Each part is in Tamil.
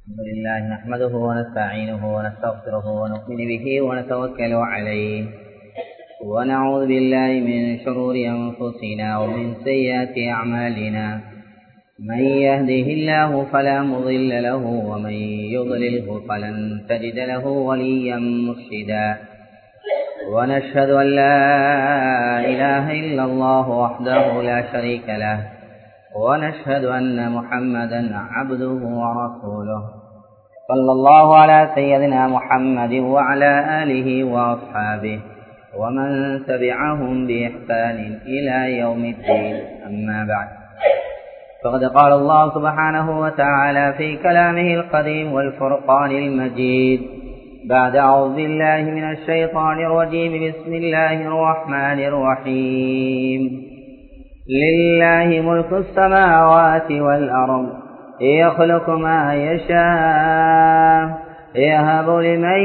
الحمد لله نحمده ونستعينه ونستغفره ونؤمن به ونتوكل عليه ونعوذ بالله من شرور أنفسنا ومن سيئات أعمالنا من يهده الله فلا مضل له ومن يضلله فلن تجد له وليا مرشدا ونشهد أن لا إله إلا الله وحده لا شريك له ونشهد أن محمدا عبده ورسوله صلى الله على سيدنا محمد وعلى آله وأصحابه ومن تبعهم بإحسان إلى يوم الدين أما بعد فقد قال الله سبحانه وتعالى في كلامه القديم والفرقان المجيد بعد أعوذ بالله من الشيطان الرجيم بسم الله الرحمن الرحيم لله ملك السماوات والأرض يخلق ما يشاء يهب لمن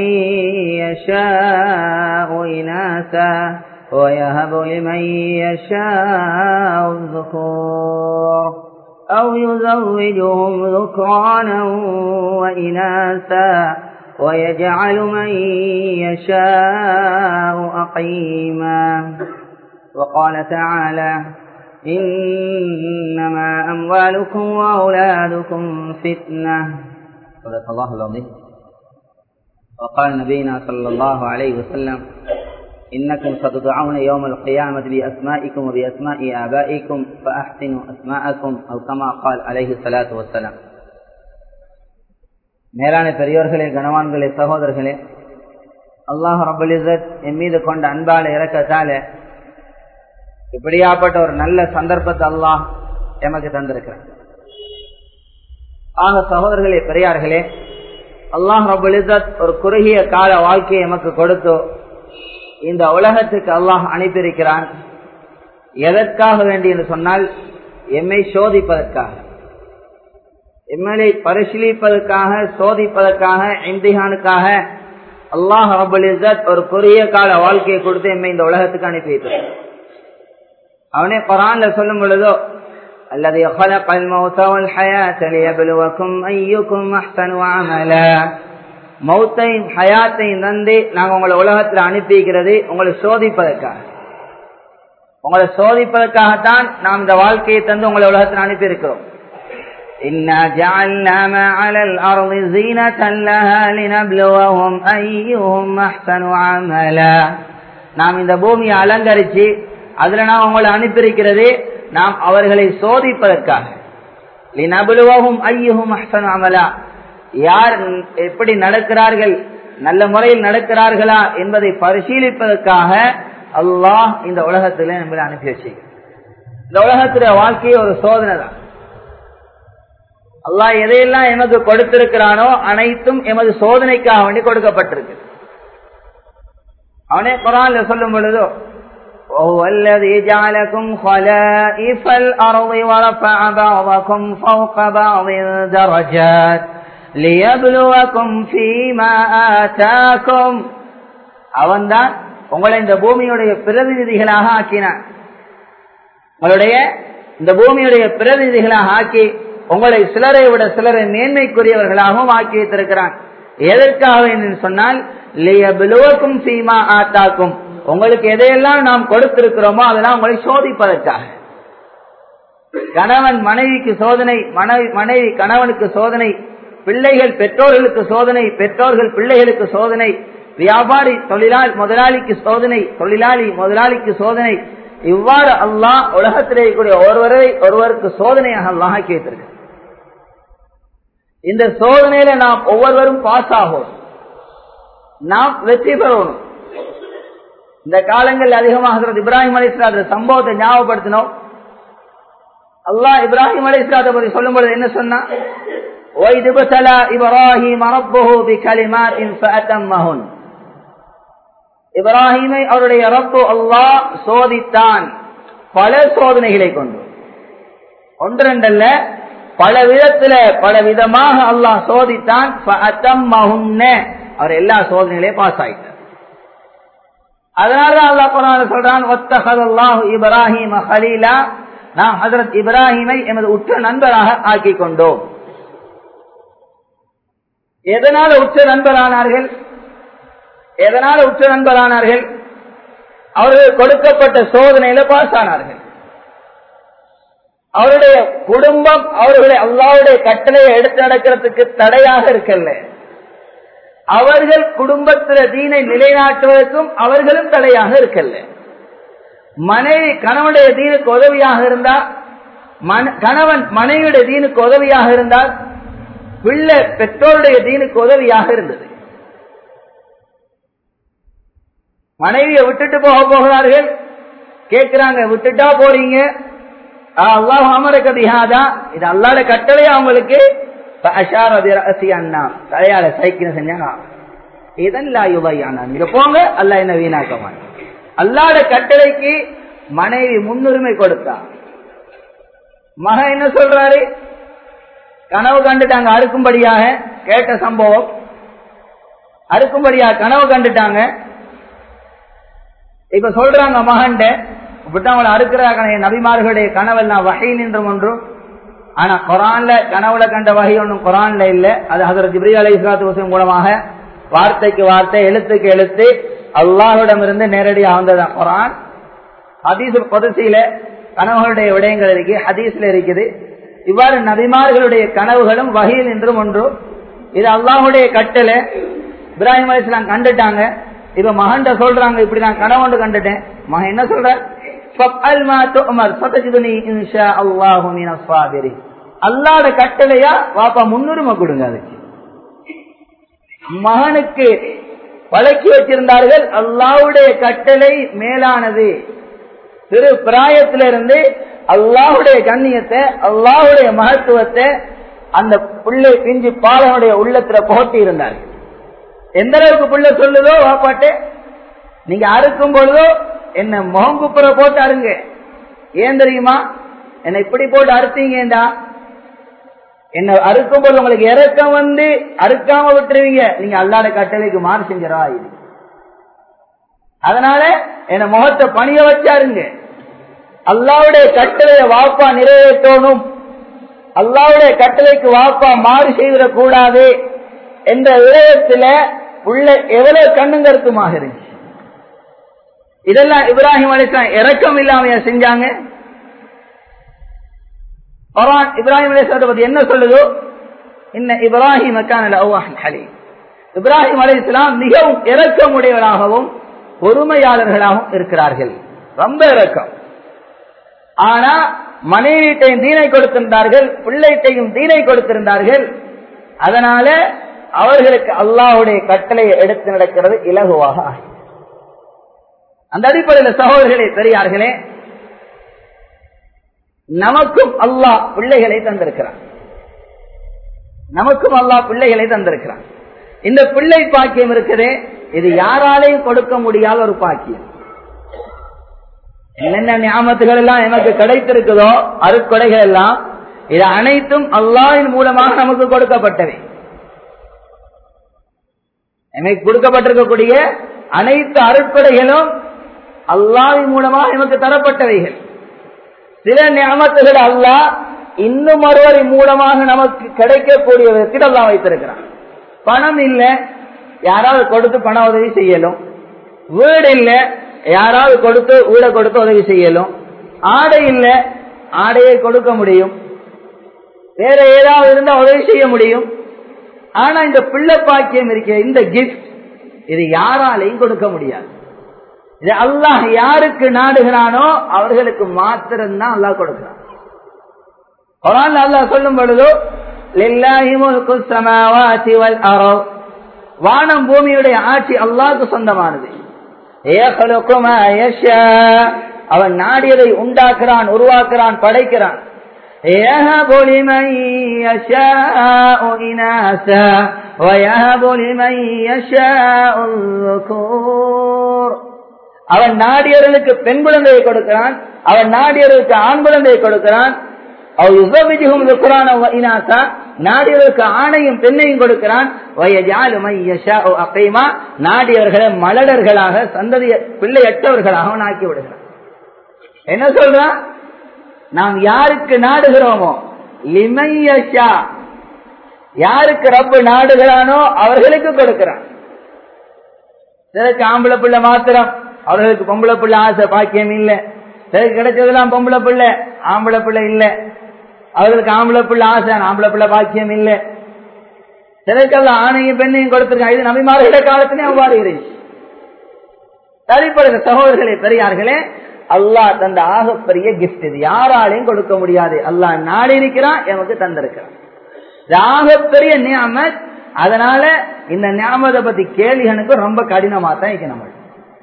يشاء إناثا ويهب لمن يشاء الذكور أو يزوجهم ذكرانا وإناثا ويجعل من يشاء أقيما وقال تعالى إنما أموالكم وأولادكم فتنة صدق الله العظيم وقال نبينا صلى الله عليه وسلم إنكم ستدعون يوم القيامة بأسمائكم وبأسماء آبائكم فأحسنوا أسماءكم أو كما قال عليه الصلاة والسلام மேலான பெரியோர்களே கனவான்களே சகோதரர்களே அல்லாஹ் ரபுல் இசத் என் மீது கொண்ட அன்பால இறக்கத்தால இப்படியாப்பட்ட ஒரு நல்ல சந்தர்ப்பத்தை அல்லாஹ் எமக்கு தந்திருக்கிறார் ஆக சகோதரர்களே பெரியார்களே அல்லாஹ் ரபுல் இசத் ஒரு குறுகிய கால வாழ்க்கையை எமக்கு கொடுத்தோ இந்த உலகத்துக்கு அல்லாஹ் அனுப்பியிருக்கிறான் எதற்காக வேண்டி என்று சொன்னால் எம்மை சோதிப்பதற்காக எம்எல்ஏ பரிசீலிப்பதற்காக சோதிப்பதற்காக இம்திஹானுக்காக அல்லாஹ் ரபுல் இசத் ஒரு குறுகிய கால வாழ்க்கையை கொடுத்து எம்மை இந்த உலகத்துக்கு அனுப்பி வைத்தார் அவனே குரான்ல சொல்லும் பொழுதோ الذي خلق الموت والحياة ليبلوكم أيكم أحسن عملا மௌத்தையும் ஹயாத்தையும் தந்து நாங்கள் உங்களை உலகத்தில் அனுப்பி வைக்கிறது உங்களை சோதிப்பதற்காக உங்களை சோதிப்பதற்காகத்தான் நாம் இந்த வாழ்க்கையை தந்து உங்களை உலகத்தில் அனுப்பி இருக்கிறோம் إنا جعلنا ما على الأرض زينة لها لنبلوهم أيهم أحسن عملا நாம் இந்த பூமியை அலங்கரிச்சு அதுல நாம் உங்களை அனுப்பியிருக்கிறது நாம் அவர்களை சோதிப்பதற்காக லினபுலுவகும் ஐயுகும் அஹ்சன் அமலா யார் எப்படி நடக்கிறார்கள் நல்ல முறையில் நடக்கிறார்களா என்பதை பரிசீலிப்பதற்காக அல்லாஹ் இந்த உலகத்தில் நம்மளை அனுப்பி வச்சு இந்த உலகத்துல வாழ்க்கையே ஒரு சோதனை தான் அல்லாஹ் எதையெல்லாம் எமக்கு கொடுத்திருக்கிறானோ அனைத்தும் எமது சோதனைக்காக வேண்டி கொடுக்கப்பட்டிருக்கு அவனே குரான்ல சொல்லும் பொழுதோ وهو الذي جعلكم خلائف الأرض ورفع بعضكم فوق بعض درجات ليبلوكم فيما آتاكم அவன்தான் உங்களை இந்த பூமியுடைய பிரதிநிதிகளாக ஆக்கினான் உங்களுடைய இந்த பூமியுடைய பிரதிநிதிகளாக ஆக்கி உங்களை சிலரை விட சிலரை மேன்மைக்குரியவர்களாகவும் ஆக்கி வைத்திருக்கிறான் எதற்காக என்று சொன்னால் லியபிலுவக்கும் சீமா ஆத்தாக்கும் உங்களுக்கு எதையெல்லாம் நாம் கொடுத்திருக்கிறோமோ அதெல்லாம் உங்களை சோதிப்பதற்காக கணவன் மனைவிக்கு சோதனை மனைவி மனைவி கணவனுக்கு சோதனை பிள்ளைகள் பெற்றோர்களுக்கு சோதனை பெற்றோர்கள் பிள்ளைகளுக்கு சோதனை வியாபாரி தொழிலாளி முதலாளிக்கு சோதனை தொழிலாளி முதலாளிக்கு சோதனை இவ்வாறு அல்லாஹ் உலகத்திலே கூடிய ஒருவரை ஒருவருக்கு சோதனையாக அல்லாஹ் கேட்டிருக்க இந்த சோதனையில நாம் ஒவ்வொருவரும் பாஸ் ஆகும் நாம் வெற்றி பெறணும் இந்த காலங்கள் அதிகமாக இப்ராஹிம் அலி இஸ்லாத சம்பவத்தை ஞாபகப்படுத்தினோம் அல்லாஹ் இப்ராஹிம் அலி இஸ்லாத்தை பற்றி சொல்லும் பொழுது என்ன சொன்னா இப்ராஹிம் இப்ராஹிமை அவருடைய ரப்பு அல்லாஹ் சோதித்தான் பல சோதனைகளை கொண்டு ஒன்றெண்டல்ல பல விதத்துல பல விதமாக அல்லாஹ் சோதித்தான் அவர் எல்லா சோதனைகளையும் பாஸ் ஆயிட்டார் அதனால அல்லாஹ் குரான் சொல்றான் ஒத்தகல்லாஹு இப்ராஹிம் ஹலீலா நாம் ஹசரத் இப்ராஹிமை எமது உற்ற நண்பராக ஆக்கிக் கொண்டோம் எதனால உச்ச நண்பரானார்கள் எதனால உச்ச நண்பரானார்கள் அவர்கள் கொடுக்கப்பட்ட சோதனையில பாஸ் ஆனார்கள் அவருடைய குடும்பம் அவர்களை அல்லாவுடைய கட்டளையை எடுத்து நடக்கிறதுக்கு தடையாக இருக்கல்ல அவர்கள் குடும்பத்தில தீனை நிலைநாட்டுவதற்கும் அவர்களும் தடையாக இருக்கல்ல மனைவி கணவனுடைய தீனுக்கு உதவியாக இருந்தா கணவன் மனைவியுடைய தீனுக்கு உதவியாக இருந்தால் பிள்ளை பெற்றோருடைய தீனுக்கு உதவியாக இருந்தது மனைவியை விட்டுட்டு போக போகிறார்கள் கேட்கிறாங்க விட்டுட்டா போறீங்க அல்லாஹ் அமரகதியாதா இது அல்லாட கட்டளையா அவங்களுக்கு அண்ணா தலையால சைக்கிள் செஞ்சாங்க இதெல்லாம் யுவையானா நீங்க போங்க அல்ல என்ன வீணாக்கமான அல்லாட கட்டளைக்கு மனைவி முன்னுரிமை கொடுத்தா மகன் என்ன சொல்றாரு கனவு கண்டுட்டாங்க அறுக்கும்படியாக கேட்ட சம்பவம் அறுக்கும்படியாக கனவு கண்டுட்டாங்க இப்ப சொல்றாங்க மகன்ட விட்டவங்களை அறுக்கிறாங்க நபிமார்களுடைய கனவெல்லாம் வகை நின்றும் ஒன்றும் ஆனா குரான்ல கனவுல கண்ட வகை ஒன்றும் குரான்ல இல்ல அது ஹசரத் ஜிப்ரி அலி இஸ்லாத்து வசம் மூலமாக வார்த்தைக்கு வார்த்தை எழுத்துக்கு எழுத்து அல்லாஹிடம் இருந்து நேரடியாக வந்ததான் குரான் ஹதீஸ் பொதுசியில கனவுகளுடைய விடயங்கள் இருக்கு ஹதீஸ்ல இருக்குது இவ்வாறு நபிமார்களுடைய கனவுகளும் வகையில் என்றும் ஒன்று இது அல்லாஹுடைய கட்டளை இப்ராஹிம் அலிஸ்லாம் கண்டுட்டாங்க இப்ப மகன்ட சொல்றாங்க இப்படி நான் கனவு ஒன்று கண்டுட்டேன் மகன் என்ன சொல்ற அல்லாட கட்டளையா வாப்பா முன்னுரிமை கொடுங்க அதுக்கு மகனுக்கு வழக்கி வச்சிருந்தார்கள் அல்லாவுடைய கட்டளை மேலானது சிறு பிராயத்திலிருந்து அல்லாஹுடைய கண்ணியத்தை அல்லாஹுடைய மகத்துவத்தை அந்த பிள்ளை பிஞ்சு பாலனுடைய உள்ளத்துல புகட்டி இருந்தார்கள் எந்த அளவுக்கு புள்ள சொல்லுதோ வாப்பாட்டு நீங்க அறுக்கும் பொழுதோ என்ன முகங்குப்புற போட்டு அருங்க ஏன் தெரியுமா என்ன இப்படி போட்டு அறுத்தீங்கடா என்ன அறுக்கும் போது உங்களுக்கு இறக்கம் வந்து அறுக்காம விட்டுருவீங்க நீங்க அல்லாட கட்டளைக்கு மாறு செஞ்சரா அதனால என்ன முகத்தை பணிய வச்சாருங்க அல்லாவுடைய கட்டளையை வாப்பா நிறைவேற்றணும் அல்லாவுடைய கட்டளைக்கு வாப்பா மாறு செய்திடக் கூடாது என்ற விடயத்துல உள்ள எவ்வளவு கண்ணும் கருத்துமாக இருந்துச்சு இதெல்லாம் இப்ராஹிம் அலிஸ்லாம் இறக்கம் இல்லாமையா செஞ்சாங்க இப்ராஹிம் அலிஸ்லாத்தை பத்தி என்ன சொல்லுதோ இன்ன இப்ராஹிம் இப்ராஹிம் அலி இஸ்லாம் மிகவும் இறக்கமுடையவராகவும் பொறுமையாளர்களாகவும் இருக்கிறார்கள் ரொம்ப இறக்கம் ஆனா மனைவிட்டையும் தீனை கொடுத்திருந்தார்கள் பிள்ளைட்டையும் தீனை கொடுத்திருந்தார்கள் அதனால அவர்களுக்கு அல்லாஹுடைய கட்டளையை எடுத்து நடக்கிறது இலகுவாக ஆகும் அந்த அடிப்படையில் சகோதரர்களே பெரியார்களே நமக்கும் அல்லாஹ் பிள்ளைகளை தந்திருக்கிறான் நமக்கும் அல்லாஹ் பிள்ளைகளை தந்திருக்கிறான் இந்த பிள்ளை பாக்கியம் இருக்குதே இது யாராலையும் கொடுக்க முடியாத ஒரு பாக்கியம் என்னென்ன ஞாபகத்துகள் எல்லாம் எனக்கு கிடைத்திருக்குதோ அருக்கொடைகள் எல்லாம் இது அனைத்தும் அல்லாவின் மூலமாக நமக்கு கொடுக்கப்பட்டவை எனக்கு கொடுக்கப்பட்டிருக்கக்கூடிய அனைத்து அருட்கொடைகளும் அல்லாவின் மூலமாக நமக்கு தரப்பட்டவைகள் சில ஞாபகத்துகள் அல்லாஹ் இன்னும் ஒருவரின் மூலமாக நமக்கு கிடைக்கக்கூடிய விதத்தில் அல்லாஹ் வைத்திருக்கிறான் பணம் இல்ல யாராவது கொடுத்து பண உதவி செய்யலும் வீடு இல்ல யாராவது கொடுத்து வீட கொடுத்து உதவி செய்யலும் ஆடை இல்ல ஆடையை கொடுக்க முடியும் வேற ஏதாவது இருந்தா உதவி செய்ய முடியும் ஆனா இந்த பிள்ளை பாக்கியம் இருக்க இந்த கிஃப்ட் இது யாராலையும் கொடுக்க முடியாது இது அல்லாஹ் யாருக்கு நாடுகிறானோ அவர்களுக்கு மாத்திரம்தான் அல்லாஹ் கொடுக்கிறான் குரான் அல்லாஹ் சொல்லும் பொழுதோ வானம் பூமியுடைய ஆட்சி அல்லாஹ்க்கு சொந்தமானது அவன் நாடியதை உண்டாக்குறான் உருவாக்குறான் படைக்கிறான் يهب لمن يشاء إناثا ويهب لمن يشاء الذكور அவன் நாடியர்களுக்கு பெண் குழந்தையை கொடுக்கிறான் அவன் நாடியர்களுக்கு ஆண் குழந்தையை கொடுக்கிறான் நாடியவர்களுக்கு ஆணையும் பெண்ணையும் கொடுக்கிறான் நாடியவர்களை மலடர்களாக சந்ததிய பிள்ளையற்றவர்களாக அவன் ஆக்கி விடுகிறான் என்ன சொல்றான் நாம் யாருக்கு நாடுகிறோமோ லிமையஷா யாருக்கு ரப்பு நாடுகிறானோ அவர்களுக்கு கொடுக்கிறான் சிலருக்கு ஆம்பளை பிள்ளை மாத்திரம் அவர்களுக்கு பொம்பளை பிள்ளை ஆசை பாக்கியம் இல்ல சிலருக்கு கிடைச்சதெல்லாம் பொம்பளை பிள்ளை ஆம்பளை பிள்ளை இல்ல அவர்களுக்கு ஆம்பளை பிள்ளை ஆசை ஆம்பளை பிள்ளை பாக்கியம் இல்ல சிலருக்கெல்லாம் ஆணையும் பெண்ணையும் கொடுத்திருக்காங்க இது நபிமார்கள காலத்திலே அவ்வாறு இருந்துச்சு தனிப்படுகிற சகோதரர்களே பெரியார்களே அல்லாஹ் தந்த ஆகப்பெரிய கிஃப்ட் இது யாராலையும் கொடுக்க முடியாது அல்லாஹ் நாடி இருக்கிறான் எமக்கு தந்திருக்கிறான் இது ஆகப்பெரிய நியாமத் அதனால இந்த ஞாபகத்தை பத்தி கேள்விகளுக்கு ரொம்ப கடினமா தான் இருக்கு நம்ம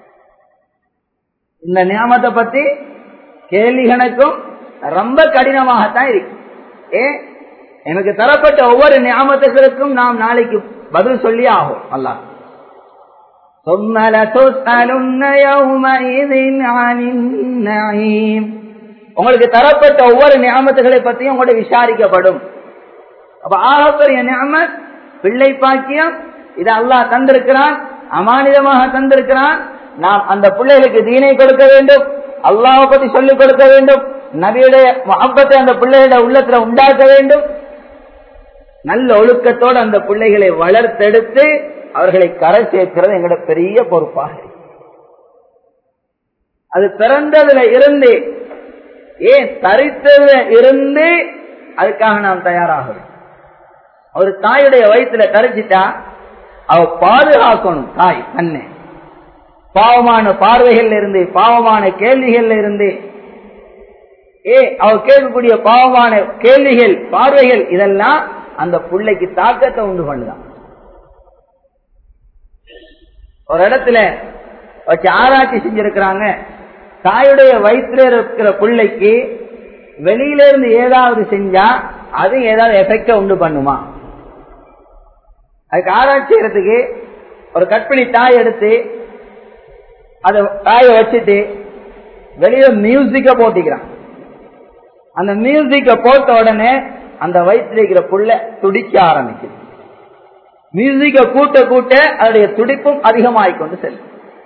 இந்த ஞாபகத்தை பத்தி கேள்விகளுக்கும் ரொம்ப கடினமாகத்தான் இருக்கு ஏ எனக்கு தரப்பட்ட ஒவ்வொரு ஞாபகத்துக்கும் நாம் நாளைக்கு பதில் சொல்லி ஆகும் அல்லாஹ் ثم لتسألن يومئذ عن النعيم உங்களுக்கு தரப்பட்ட ஒவ்வொரு நியமத்துகளை பற்றியும் உங்களோட விசாரிக்கப்படும் அப்ப ஆகப்பெரிய நியமத் பிள்ளை பாக்கியம் இதை அல்லாஹ் தந்திருக்கிறான் அமானிதமாக தந்திருக்கிறான் நாம் அந்த பிள்ளைகளுக்கு தீனை கொடுக்க வேண்டும் அல்லாஹை பத்தி சொல்லிக் கொடுக்க வேண்டும் நபியுடைய மகப்பத்தை அந்த பிள்ளைகளுடைய உள்ளத்துல உண்டாக்க வேண்டும் நல்ல ஒழுக்கத்தோடு அந்த பிள்ளைகளை வளர்த்தெடுத்து அவர்களை கரை சேர்க்கிறது எங்களோட பெரிய பொறுப்பாக அது பிறந்ததுல இருந்து ஏன் தரித்ததுல இருந்து அதுக்காக நாம் தயாராக ஒரு தாயுடைய வயிற்றுல கரைச்சிட்டா அவ பாதுகாக்கணும் தாய் தன்னை பாவமான பார்வைகள் இருந்து பாவமான கேள்விகள்ல இருந்து ஏ அவ கேட்கக்கூடிய பாவமான கேள்விகள் பார்வைகள் இதெல்லாம் அந்த பிள்ளைக்கு தாக்கத்தை உண்டு பண்ணுதான் ஒரு இடத்துல வச்சு ஆராய்ச்சி செஞ்சிருக்கிறாங்க தாயுடைய வயிற்றுல இருக்கிற பிள்ளைக்கு வெளியில இருந்து ஏதாவது செஞ்சா அது ஏதாவது எஃபெக்ட உண்டு பண்ணுமா அதுக்கு ஆராய்ச்சி செய்யறதுக்கு ஒரு கற்பிணி தாய் எடுத்து அதை தாயை வச்சுட்டு வெளியில மியூசிக்க போட்டிக்கிறான் அந்த மியூசிக்க போட்ட உடனே அந்த வயிற்றுல இருக்கிற புள்ள துடிக்க ஆரம்பிக்குது மியூசிக்க கூட்ட கூட்ட அதனுடைய துடிப்பும் அதிகமாகிக் கொண்டு செல்லும்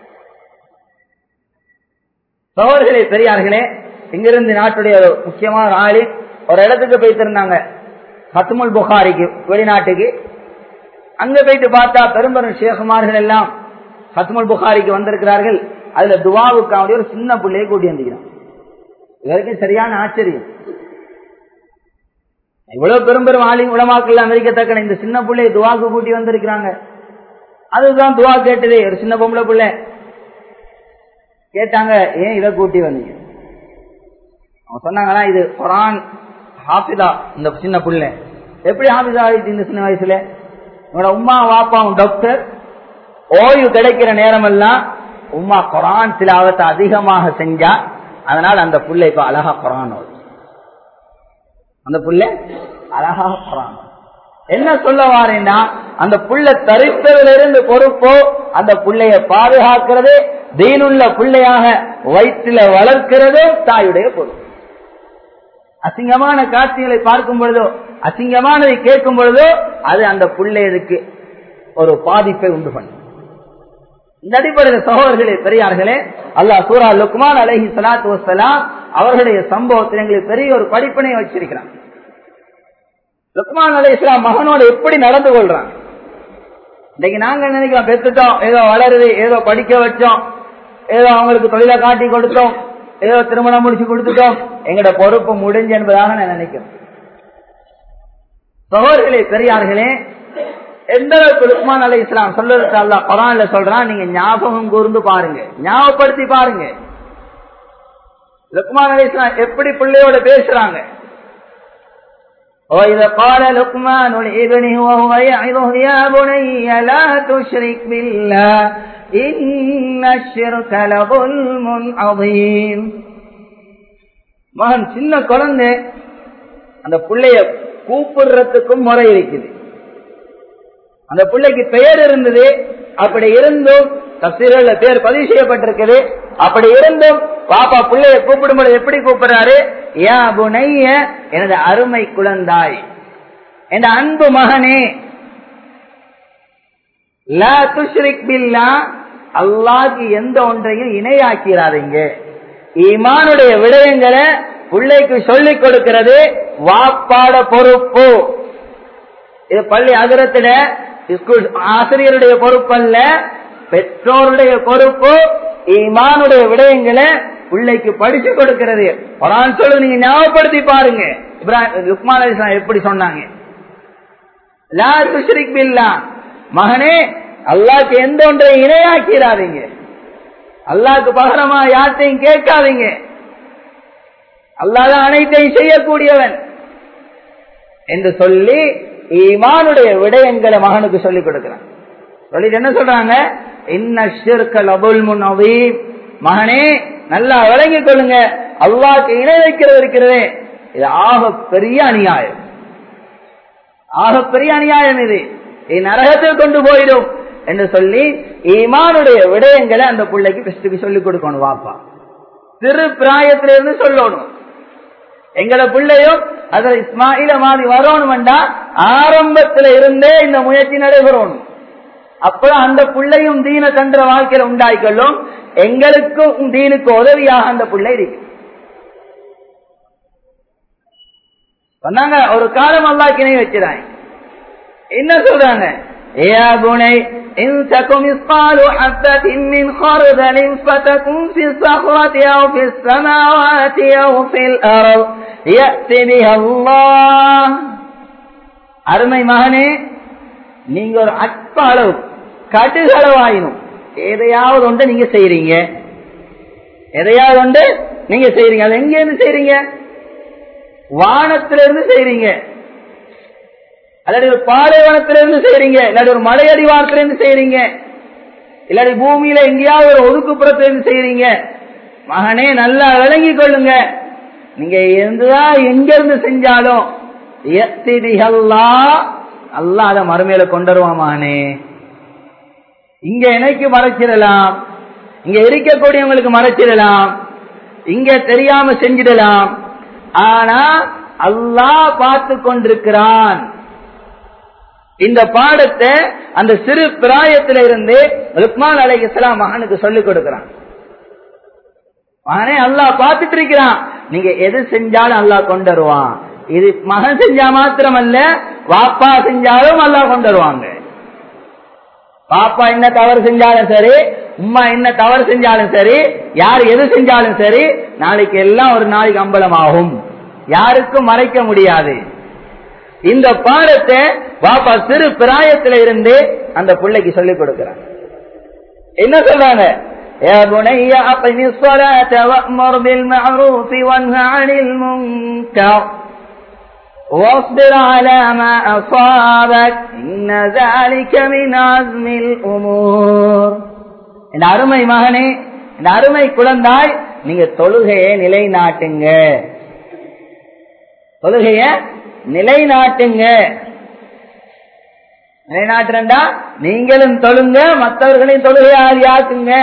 சகோதரர்களே பெரியார்களே இங்கிருந்து நாட்டுடைய ஒரு முக்கியமான ஆளி ஒரு இடத்துக்கு போயிட்டு ஹத்துமுல் புகாரிக்கு வெளிநாட்டுக்கு அங்க போயிட்டு பார்த்தா பெரும்பெரும் ஷேகுமார்கள் எல்லாம் ஹத்துமுல் புகாரிக்கு வந்திருக்கிறார்கள் அதுல துவாவுக்காக ஒரு சின்ன பிள்ளையை கூட்டி வந்துக்கிறான் இதற்கு சரியான ஆச்சரியம் இவ்வளவு பெரும் பெரும் ஆளி உலமாக்கள் அமெரிக்கத்தக்க இந்த சின்ன பிள்ளையை துவாக்கு கூட்டி வந்திருக்கிறாங்க அதுதான் துவா கேட்டதே ஒரு சின்ன பொம்பளை பிள்ளை கேட்டாங்க ஏன் இதை கூட்டி வந்தீங்க அவங்க சொன்னாங்கன்னா இது குரான் ஹாஃபிதா இந்த சின்ன பிள்ளை எப்படி ஹாஃபிதா ஆயிடுச்சு இந்த சின்ன வயசுல உங்களோட உமா வாப்பாவும் டாக்டர் ஓய்வு கிடைக்கிற நேரம் எல்லாம் உமா குரான் சிலாவத்தை அதிகமாக செஞ்சா அதனால அந்த புள்ளை இப்ப அழகா குரான் ஓடும் அந்த புள்ள அழகா குரான் என்ன சொல்ல வாரேன்னா அந்த புள்ள தரித்ததுல இருந்து பொறுப்போ அந்த புள்ளைய பாதுகாக்கிறது தீனுள்ள பிள்ளையாக வயிற்றுல வளர்க்கிறதோ தாயுடைய பொறுப்பு அசிங்கமான காட்சிகளை பார்க்கும் பொழுதோ அசிங்கமானதை கேட்கும் பொழுதோ அது அந்த பிள்ளைகளுக்கு ஒரு பாதிப்பை உண்டு பண்ணும் இந்த அடிப்படையில் சகோதரர்களே பெரியார்களே அல்லாஹ் சூரா லுக்மான் அலஹி சலாத்து வசலாம் அவர்களுடைய சம்பவத்தில் எங்களுக்கு பெரிய ஒரு படிப்பினை வச்சிருக்கிறான் லுக்மான் அலி இஸ்லாம் மகனோட எப்படி நடந்து கொள்றான் இன்னைக்கு நாங்க நினைக்கிறோம் பெற்றுட்டோம் ஏதோ வளருது ஏதோ படிக்க வச்சோம் ஏதோ அவங்களுக்கு தொழிலை காட்டி கொடுத்தோம் ஏதோ திருமணம் முடிச்சு கொடுத்துட்டோம் எங்களோட பொறுப்பு முடிஞ்சு என்பதாக நான் நினைக்கிறேன் சகோதரர்களே பெரியார்களே எந்த அளவுக்கு லுக்மான் அலி இஸ்லாம் சொல்றது அல்லா குரான்ல சொல்றான் நீங்க ஞாபகம் கூர்ந்து பாருங்க ஞாபகப்படுத்தி பாருங்க லுக்மான் அலி இஸ்லாம் எப்படி பிள்ளையோட பேசுறாங்க وإذا قال لقمان لابنه وهو يعظه يا بني لا تشرك بالله إن الشرك لظلم عظيم மகன் சின்ன குழந்தை அந்த பிள்ளைய கூப்பிடுறதுக்கும் முறை இருக்குது அந்த பிள்ளைக்கு பெயர் இருந்தது அப்படி இருந்தும் தப்சீரல்ல பேர் பதிவு செய்யப்பட்டிருக்குது அப்படி இருந்தும் பாப்பா பிள்ளைய கூப்பிடும்போது எப்படி கூப்பிடுறாரு யா புனைய எனது அருமை குழந்தாய் என் அன்பு மகனே லா துஷ்ரிக் பில்லா அல்லாஹ்க்கு எந்த ஒன்றையும் இணையாக்கிறாதீங்க ஈமானுடைய விடயங்களை பிள்ளைக்கு சொல்லிக் கொடுக்கிறது வாப்பாட பொறுப்பு இது பள்ளி அகரத்துல ஸ்கூல் ஆசிரியருடைய பொறுப்பு அல்ல பெற்றோருடைய பொறுப்பு ஈமானுடைய விடயங்களை பிள்ளைக்கு படிச்சு கொடுக்கிறது குரான் சொல்லு நீங்க ஞாபகப்படுத்தி பாருங்க இப்ராஹிம் லுக்மான் அலிஸ்லாம் எப்படி சொன்னாங்க லா துஷ்ரிக் பில்லா மகனே அல்லாஹ்க்கு எந்த ஒன்றை இணையாக்கிறாதீங்க அல்லாஹ்க்கு பகரமா யார்ட்டையும் கேட்காதீங்க அல்லாஹ் அனைத்தையும் செய்யக்கூடியவன் என்று சொல்லி ஈமானுடைய விடயங்களை மகனுக்கு சொல்லிக் கொடுக்கிறான் சொல்லிட்டு என்ன சொல்றாங்க இன்ன ஷிர்கல் அபுல் முன் மகனே நல்லா விளங்கிக் கொள்ளுங்க அல்லாஹ்க்கு இணை வைக்கிறது இருக்கிறதே இது ஆக பெரிய அநியாயம் ஆக பெரிய அநியாயம் இது இது நரகத்தில் கொண்டு போயிடும் என்று சொல்லி ஈமானுடைய விடயங்களை அந்த பிள்ளைக்கு பெஸ்ட்டுக்கு சொல்லிக் கொடுக்கணும் வாப்பா சிறு பிராயத்திலிருந்து சொல்லணும் எங்களை பிள்ளையும் அதில் இஸ்மாயில மாதிரி வரணும்டா ஆரம்பத்துல இருந்தே இந்த முயற்சி நடைபெறணும் அப்பதான் அந்த பிள்ளையும் தீன தந்திர வாழ்க்கையில உண்டாய்க்கொள்ளும் எங்களுக்கும் தீனுக்கு உதவியாக அந்த பிள்ளை இருக்கு சொன்னாங்க ஒரு காலம் அல்லா கிணை வச்சுறாங்க என்ன சொல்றாங்க يا بني إن تكن مثقال حبة من خردل فتكن في الصخرة أو في السماوات أو في الأرض يأتي بها الله அருமை மகனே நீங்க ஒரு அற்ப அளவு கடுகளவாயினும் எதையாவது ஒன்று நீங்க செய்யறீங்க எதையாவது ஒன்று நீங்க செய்யறீங்க அது எங்க இருந்து செய்யறீங்க வானத்திலிருந்து செய்யறீங்க அல்லாடி ஒரு பாலைவனத்திலிருந்து செய்யறீங்க இல்லாட்டி ஒரு மலையடிவாரத்திலிருந்து செய்யறீங்க இல்லாட்டி பூமியில எங்கேயாவது ஒரு ஒதுக்குப்புறத்திலிருந்து செய்யறீங்க மகனே நல்லா விளங்கி கொள்ளுங்க நீங்க இருந்துதான் எங்க இருந்து செஞ்சாலும் அல்லா அத மறுமையில கொண்டு வருவான் மகனே இங்க எனக்கு மறைச்சிடலாம் இங்க இருக்கக்கூடியவங்களுக்கு மறைச்சிடலாம் இங்க தெரியாம செஞ்சிடலாம் ஆனா அல்லாஹ் பார்த்து கொண்டிருக்கிறான் இந்த பாடத்தை அந்த சிறு பிராயத்தில இருந்து லுக்மான் அலை இஸ்லாம் மகனுக்கு சொல்லிக் கொடுக்கிறான் மகனே அல்லாஹ் பார்த்துட்டு இருக்கிறான் நீங்க எது செஞ்சாலும் அல்லாஹ் கொண்டு வருவான் இது மகன் செஞ்சா மாத்திரமல்ல வாப்பா செஞ்சாலும் அல்லாஹ் கொண்டு வருவாங்க பாப்பா என்ன தவறு செஞ்சாலும் சரி உம்மா என்ன தவறு செஞ்சாலும் சரி யார் எது செஞ்சாலும் சரி நாளைக்கு எல்லாம் ஒரு நாளைக்கு அம்பலம் ஆகும் யாருக்கும் மறைக்க முடியாது இந்த பாடத்தை பாப்பா சிறு பிராயத்தில இருந்து அந்த பிள்ளைக்கு சொல்லிக் கொடுக்கிறான் என்ன சொல்றாங்க يا بني أقم الصلاة وأمر بالمعروف وانهى عن المنكر واصبر على ما أصابك إن ذلك من عزم الأمور இந்த அருமை மகனே இந்த அருமை குழந்தாய் நீங்க தொழுகையை நிலைநாட்டுங்க தொழுகைய நிலைநாட்டுங்க நிலைநாட்டுறா நீங்களும் தொழுங்க மற்றவர்களையும் தொழுகையாக்குங்க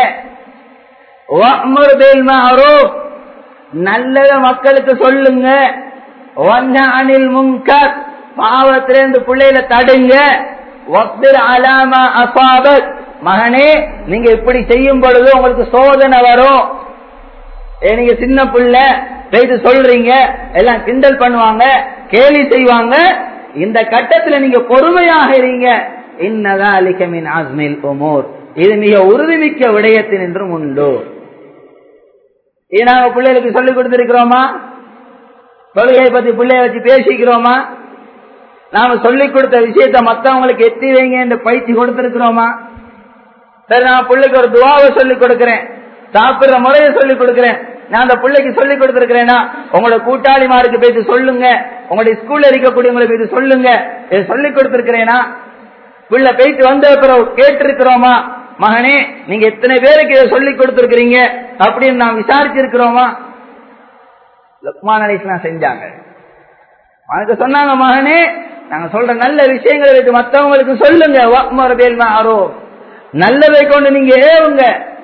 நல்லத மக்களுக்கு சொல்லுங்க அனில் முங்கர் பாவத்திலிருந்து பிள்ளையில தடுங்க அலாமா அசாபத் மகனே நீங்க இப்படி செய்யும் பொழுது உங்களுக்கு சோதனை வரும் நீங்க சின்ன பிள்ளை பேசி சொல்றீங்க எல்லாம் கிண்டல் பண்ணுவாங்க கேலி செய்வாங்க இந்த கட்டத்துல நீங்க பொறுமையாக இருங்க இன்னதா அலிகமின் ஆஸ்மில் உமோர் இது மிக உறுதிமிக்க விடயத்தின் என்றும் உண்டு இது நாங்க பிள்ளைகளுக்கு சொல்லிக் கொடுத்திருக்கிறோமா தொழுகையை பத்தி பிள்ளைய வச்சு பேசிக்கிறோமா நாம சொல்லிக் கொடுத்த விஷயத்த மத்தவங்களுக்கு எத்தி வைங்க என்று பயிற்சி கொடுத்திருக்கிறோமா சரி நான் பிள்ளைக்கு ஒரு துவாவை சொல்லிக் கொடுக்கிறேன் சாப்பிடுற முறையை சொல்லிக் கொடுக்கிறேன் நான் அந்த பிள்ளைக்கு சொல்லி கொடுத்திருக்கிறேன்னா உங்களோட கூட்டாளிமாருக்கு பேசி சொல்லுங்க உங்களுடைய ஸ்கூல்ல இருக்கக்கூடியவங்களுக்கு இது சொல்லுங்க இதை சொல்லி கொடுத்திருக்கிறேனா பிள்ளை போயிட்டு வந்த பிறகு கேட்டிருக்கிறோமா மகனே நீங்க எத்தனை பேருக்கு இதை சொல்லி கொடுத்திருக்கிறீங்க அப்படின்னு நான் விசாரிச்சிருக்கிறோமா லுக்மான் அலிஸ்லாம் செஞ்சாங்க அவனுக்கு சொன்னாங்க மகனே நாங்க சொல்ற நல்ல விஷயங்களை வைத்து மற்றவங்களுக்கு சொல்லுங்க ஆரோ நல்லதை கொண்டு நீங்க ஏவுங்க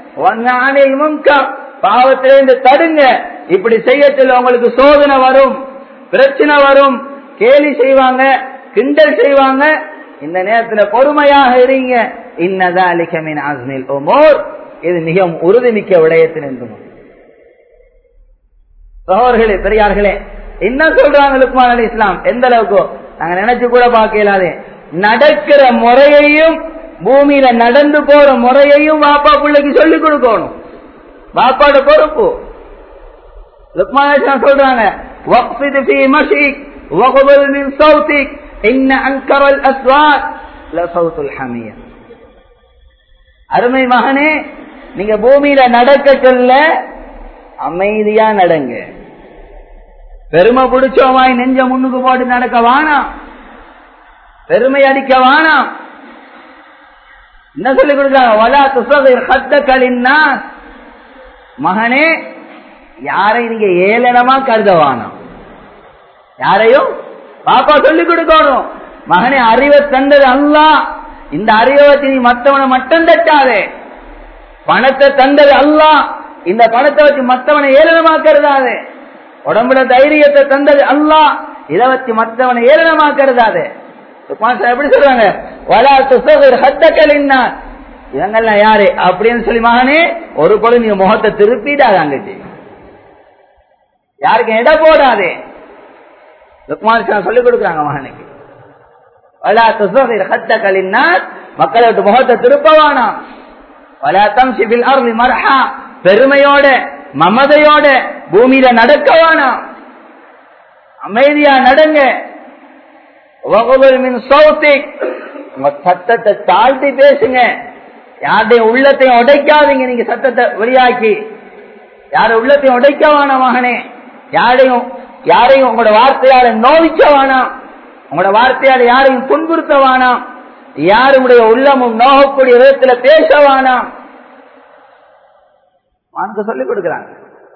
பாவத்திலிருந்து தடுங்க இப்படி செய்யத்தில் உங்களுக்கு சோதனை வரும் பிரச்சனை வரும் கேலி செய்வாங்க கிண்டல் செய்வாங்க இந்த நேரத்துல பொறுமையாக இருங்க இன்னதா அலிகமின் ஆஸ்மில் ஓமோர் இது மிகவும் உறுதிமிக்க விடயத்தில் என்றும் சகோதர்களே பெரியார்களே என்ன சொல்றாங்க லுக்மான் அலி இஸ்லாம் எந்த அளவுக்கு நாங்க நினைச்சு கூட பார்க்க இயலாது நடக்கிற முறையையும் பூமியில நடந்து போற முறையையும் பாப்பா பிள்ளைக்கு சொல்லிக் கொடுக்கணும் பாப்பாட பொறுப்பு லுக்மான் சொல்றாங்க وَاقْصِدْ فِي مَشْيِكَ وَغْضُضْ مِنْ صَوْتِكَ إِنَّ أَنكَرَ الْأَصْوَاتِ لَصَوْتُ الْحَمِيرِ அருமை மகனே நீங்க பூமியில நடக்க சொல்ல அமைதியா நடங்க பெருமை பிடிச்சோமாய் நெஞ்ச முன்னுக்கு போட்டு நடக்க வானாம் பெருமை அடிக்க வானாம் என்ன சொல்லி கொடுக்காங்க வலா துசகிர் ஹத்தக்களின்னா மகனே யாரை நீங்க ஏளனமா கருத வானம் யாரையும் பாப்பா சொல்லிக் கொடுக்கணும் மகனே அறிவை தந்தது அல்லா இந்த அறிவை வச்சு நீ மத்தவனை மட்டும் தட்டாதே பணத்தை தந்தது அல்லா இந்த பணத்தை வச்சு மத்தவனை ஏளனமா கருதாதே உடம்புல தைரியத்தை தந்தது அல்லா இதை வச்சு மத்தவனை ஏளனமா கருதாதே எப்படி சொல்றாங்க வலா துசகிர் ஹத்தக்களின்னா இவங்கெல்லாம் யாரு அப்படின்னு சொல்லி மகனே ஒரு பொழுது நீங்க முகத்தை திருப்பிடாத அங்கிட்டு யாருக்கும் இட போடாதே லுக்மான் சொல்லிக் கொடுக்குறாங்க மகனுக்கு வலா துசகிர் ஹத்தக்களின்னா மக்களை விட்டு முகத்தை திருப்பவானா வலா தம்சி பில் அருள் மர்ஹா பெருமையோட மமதையோட பூமியில நடக்கவானா அமைதியா நடங்க உங்க சத்தத்தை தாழ்த்தி பேசுங்க யாருடைய உள்ளத்தையும் உடைக்காதீங்க நீங்க சத்தத்தை வெளியாக்கி யார உள்ளத்தையும் உடைக்கவான மகனே யாரையும் யாரையும் உங்களோட வார்த்தையால நோவிக்க வேணாம் உங்களோட வார்த்தையால யாரையும் துன்புறுத்த வேணாம் யாருடைய உள்ளமும் நோகக்கூடிய விதத்துல பேச வேணாம் சொல்லிக் கொடுக்கிறாங்க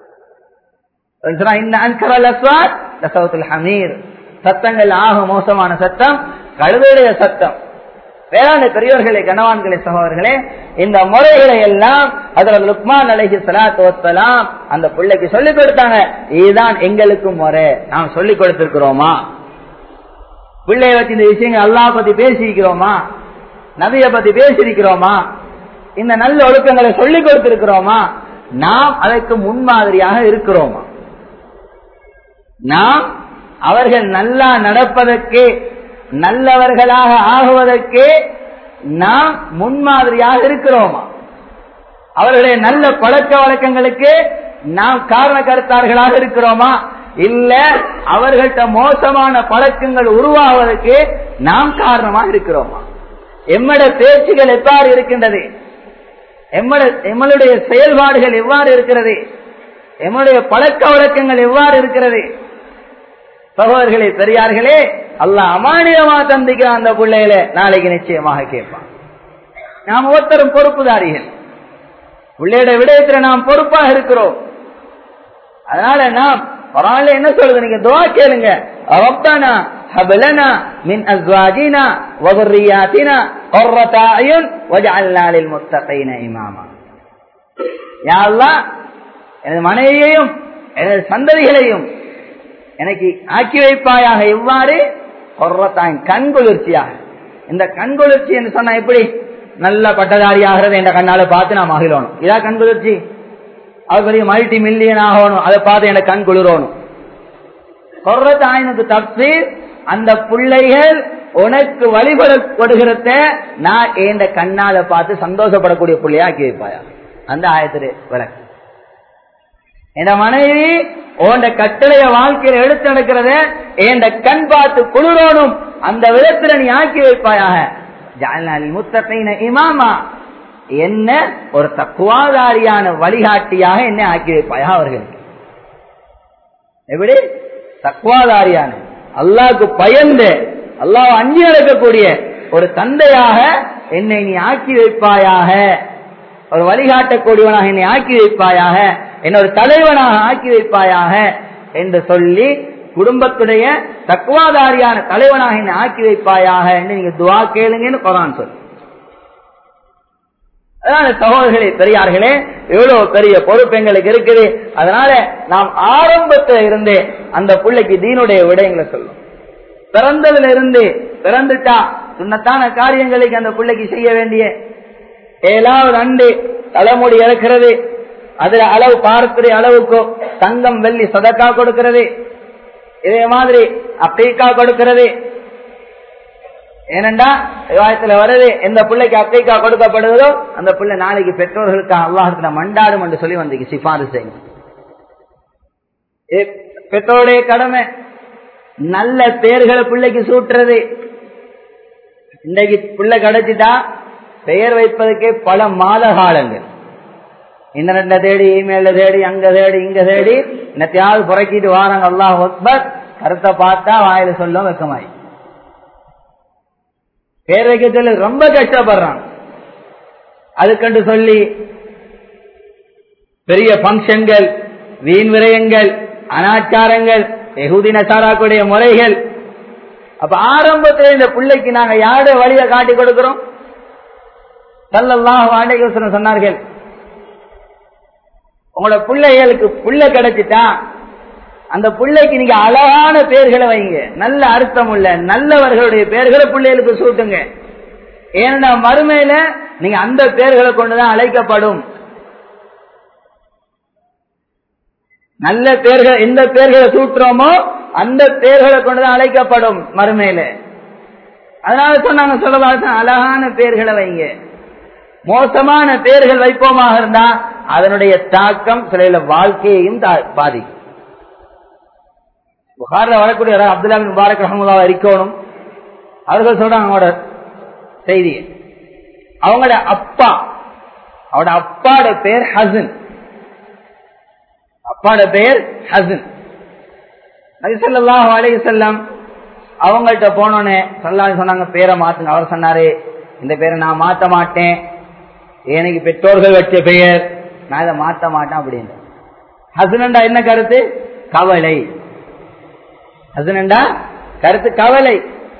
சத்தங்கள் ஆக மோசமான சத்தம் கழுதையுடைய சத்தம் வேளாண் பெரியவர்களே கனவான்களே சகோதரர்களே இந்த முறைகளை எல்லாம் அதுல லுக்மான் அலைஹி சலாத்து வசலாம் அந்த பிள்ளைக்கு சொல்லிக் கொடுத்தாங்க இதுதான் எங்களுக்கு முறை நாம் சொல்லிக் கொடுத்திருக்கிறோமா பிள்ளைய வச்சு இந்த விஷயங்கள் அல்லா பத்தி பேசியிருக்கிறோமா நபிய பத்தி பேசியிருக்கிறோமா இந்த நல்ல ஒழுக்கங்களை சொல்லிக் கொடுத்திருக்கிறோமா நாம் அதற்கு முன்மாதிரியாக இருக்கிறோமா நாம் அவர்கள் நல்லா நடப்பதற்கு நல்லவர்களாக ஆகுவதற்கு நாம் முன்மாதிரியாக இருக்கிறோமா அவர்களுடைய நல்ல பழக்க வழக்கங்களுக்கு நாம் காரண கருத்தார்களாக இருக்கிறோமா இல்ல அவர்கள்ட்ட மோசமான பழக்கங்கள் உருவாவதற்கு நாம் காரணமாக இருக்கிறோமா எம்மட பேச்சுகள் எவ்வாறு இருக்கின்றது எம்மளுடைய செயல்பாடுகள் எவ்வாறு இருக்கிறது எம்முடைய பழக்க வழக்கங்கள் எவ்வாறு இருக்கிறது சகோதரர்களே பெரியார்களே அல்ல அமானியமா தந்திக்கிறான் அந்த பிள்ளையில நாளைக்கு நிச்சயமாக கேட்பான் நாம் ஒருத்தரும் பொறுப்புதாரிகள் பிள்ளையோட விடயத்துல நாம் பொறுப்பாக இருக்கிறோம் அதனால நாம் பரவாயில்ல என்ன சொல்றது நீங்க துவா கேளுங்க ரப்பனா ஹபலனா மின் அஸ்வாஜினா வகுர்ரியாத்தினா قرة أعين واجعلنا للمتقين إماما யா அல்லாஹ் எனது மனைவியையும் எனது சந்ததிகளையும் எனக்கு ஆக்கி வைப்பாயாக எவ்வாறு கொர்ரத்தாயின் கண்குளிர்ச்சியாக இந்த கண்குளிர்ச்சி என்று சொன்னா எப்படி நல்ல பட்டதாரி ஆகிறது என்ற கண்ணால பார்த்து நான் மகிழணும் இதா கண்குளிர்ச்சி அது பெரிய மல்டி மில்லியன் ஆகணும் அதை பார்த்து எனக்கு கண் குளிரணும் கொர்ரத்தாயினுக்கு தப்பி அந்த பிள்ளைகள் உனக்கு வழிபடப்படுகிறத நான் ஏண்ட கண்ணால பார்த்து சந்தோஷப்படக்கூடிய பிள்ளையா ஆக்கி வைப்பாயா அந்த ஆயத்திலே விளக்கு என் மனைவி உண்ட கட்டளைய வாழ்க்கையில எடுத்து நடக்கிறத என் கண் பார்த்து குளிரோனும் அந்த விதத்துல நீ ஆக்கி வைப்பாயாக ஜாலினாலி முத்தப்பைன இமாமா என்ன ஒரு தக்குவாதாரியான வழிகாட்டியாக என்ன ஆக்கி வைப்பாயா அவர்களுக்கு எப்படி தக்குவாதாரியான அல்லாவுக்கு பயந்து அல்லாஹ் அஞ்சி நடக்கக்கூடிய ஒரு தந்தையாக என்னை நீ ஆக்கி வைப்பாயாக ஒரு வழிகாட்டக்கூடியவனாக என்னை ஆக்கி வைப்பாயாக என்ன ஒரு தலைவனாக ஆக்கி வைப்பாயாக என்று சொல்லி குடும்பத்துடைய தக்குவாதாரியான தலைவனாக என்னை ஆக்கி வைப்பாயாக என்று நீங்க துவா கேளுங்கன்னு குரான் சொல்லு அதனால சகோதரர்களே பெரியார்களே எவ்வளவு பெரிய பொறுப்பு எங்களுக்கு இருக்குது அதனால நாம் ஆரம்பத்துல இருந்தே அந்த பிள்ளைக்கு தீனுடைய விடயங்களை சொல்லும் பிறந்ததுல இருந்து பிறந்துட்டா சுண்ணத்தான காரியங்களுக்கு அந்த பிள்ளைக்கு செய்ய வேண்டிய ஏழாவது அண்டு தலைமுடி இறக்கிறது அதுல அளவு பார்க்கிற அளவுக்கு தங்கம் வெள்ளி சதக்கா கொடுக்கிறது இதே மாதிரி அப்பீக்கா கொடுக்கிறது ஏனண்டா விவாதத்துல வருது எந்த பிள்ளைக்கு அக்கைக்கா கொடுக்கப்படுவதோ அந்த பிள்ளை நாளைக்கு பெற்றோர்களுக்கு அல்லாஹத்துல மண்டாடும் என்று சொல்லி வந்து சிபாரிசு செய்யும் பெற்றோருடைய கடமை நல்ல பெயர்களை பிள்ளைக்கு சூட்டுறது இன்றைக்கு பிள்ளை கிடைச்சிட்டா பெயர் வைப்பதற்கே பல மாத காலங்கள் இன்டர்நெட்ல தேடி இமெயில தேடி அங்க தேடி இங்க தேடி இன்னத்தையாவது புறக்கிட்டு வாராங்க அல்லாஹ் அக்பர் கருத்தை பார்த்தா வாயில சொல்ல வெக்கமாய் பேர் வைக்கத்துல ரொம்ப கஷ்டப்படுறான் அதுக்கண்டு சொல்லி பெரிய பங்கன்கள் வீண் விரயங்கள் அனாச்சாரங்கள் எகுதி நசாராக்குடைய முறைகள் அப்ப ஆரம்பத்தில் இந்த பிள்ளைக்கு நாங்க யார வழியை காட்டி கொடுக்கிறோம் சல்லல்லாஹு அலைஹி வஸல்லம் சொன்னார்கள் உங்களோட பிள்ளைகளுக்கு புள்ள கிடைச்சிட்டா அந்த பிள்ளைக்கு நீங்க அழகான பெயர்களை வைங்க நல்ல அர்த்தம் உள்ள நல்லவர்களுடைய பெயர்களை பிள்ளைகளுக்கு சூட்டுங்க ஏன்னா மறுமையில நீங்க அந்த பெயர்களை கொண்டுதான் அழைக்கப்படும் நல்ல பேர்கள் எந்த பேர்களை சூட்டுறோமோ அந்த பேர்களை கொண்டுதான் அழைக்கப்படும் மறுமையில அதனால சொன்னாங்க சொல்ல அழகான பேர்களை வைங்க மோசமான பேர்கள் வைப்போமாக இருந்தா அதனுடைய தாக்கம் சில வாழ்க்கையையும் பாதிக்கும் புகார்ல வரக்கூடிய அப்துல்லா பின் முபாரக் ரஹமுல்லாவை இருக்கணும் அவர்கள் சொல்றாங்க அவங்களோட செய்தி அவங்களோட அப்பா அவரோட அப்பாட பேர் ஹசன் அப்பாட பேர் ஹசன் நபிசல்லாஹ் அலைஹி செல்லம் அவங்கள்ட்ட போனோன்னே சொல்லான்னு சொன்னாங்க பேரை மாத்துங்க அவர் சொன்னாரு இந்த பேரை நான் மாத்த மாட்டேன் எனக்கு பெற்றோர்கள் வச்ச பெயர் நான் இதை மாத்த மாட்டேன் அப்படின்னு ஹசனண்டா என்ன கருத்து கவலை ஹசனண்டா கருத்து கவலை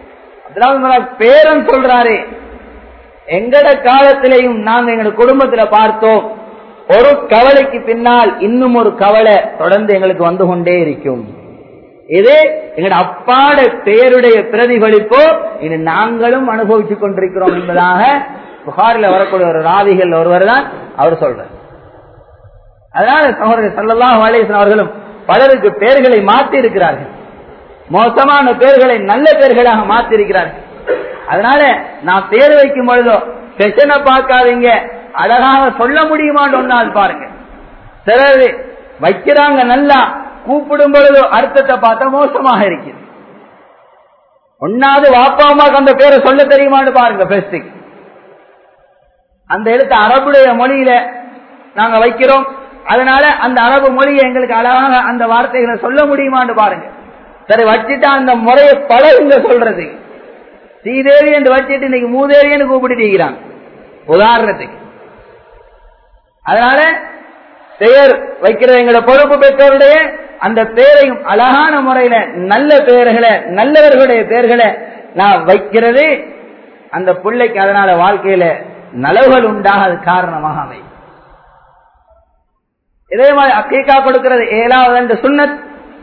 பேரன் சொல்றாரு எங்கட காலத்திலையும் நாங்க எங்க குடும்பத்துல பார்த்தோம் ஒரு கவலைக்கு பின்னால் இன்னும் ஒரு கவலை தொடர்ந்து எங்களுக்கு வந்து கொண்டே இருக்கும் இது எங்கட அப்பாட பெயருடைய பிரதிபலிப்போ இது நாங்களும் அனுபவித்துக் கொண்டிருக்கிறோம் என்பதாக புகாரில் வரக்கூடிய ஒரு ராவிகள் ஒருவர் தான் அவர் சொல்றார் அதனால சகோதரர் சல்லல்லாஹு அலைஹிஸ்ஸலாம் அவர்களும் பலருக்கு பெயர்களை மாற்றி இருக்கிறார்கள் மோசமான பெயர்களை நல்ல பெயர்களாக மாற்றி இருக்கிறார்கள் அதனால நான் பேர் வைக்கும் பொழுதோ செஷனை பார்க்காதீங்க அழகாக சொல்ல முடியுமான்னு ஒன்னால் பாருங்க சிலர் வைக்கிறாங்க நல்லா கூப்பிடும் பொழுது அர்த்தத்தை பார்த்தா மோசமாக இருக்குது ஒன்னாவது வாப்பா அம்மாக்கு அந்த பேரை சொல்ல தெரியுமான்னு பாருங்க பெஸ்டிக் அந்த எழுத்து அரபுடைய மொழியில நாங்க வைக்கிறோம் அதனால அந்த அரபு மொழியை எங்களுக்கு அழகாக அந்த வார்த்தைகளை சொல்ல முடியுமான்னு பாருங்க சரி வச்சுட்டா அந்த முறையை பழகுங்க சொல்றது ஸ்ரீதேவி என்று வச்சுட்டு இன்னைக்கு மூதேவின்னு கூப்பிட்டு இருக்கிறாங்க உதாரணத்துக்கு அதனால பெயர் வைக்கிற எங்களோட பொறுப்பு பெற்றோருடைய அந்த பெயரையும் அழகான முறையில நல்ல பெயர்களை நல்லவர்களுடைய பெயர்களை நான் வைக்கிறது அந்த பிள்ளைக்கு அதனால வாழ்க்கையில நலவுகள் உண்டாக அது காரணமாக அமை இதே மாதிரி அக்கீக்கா கொடுக்கிறது ஏழாவது என்று சுண்ணத்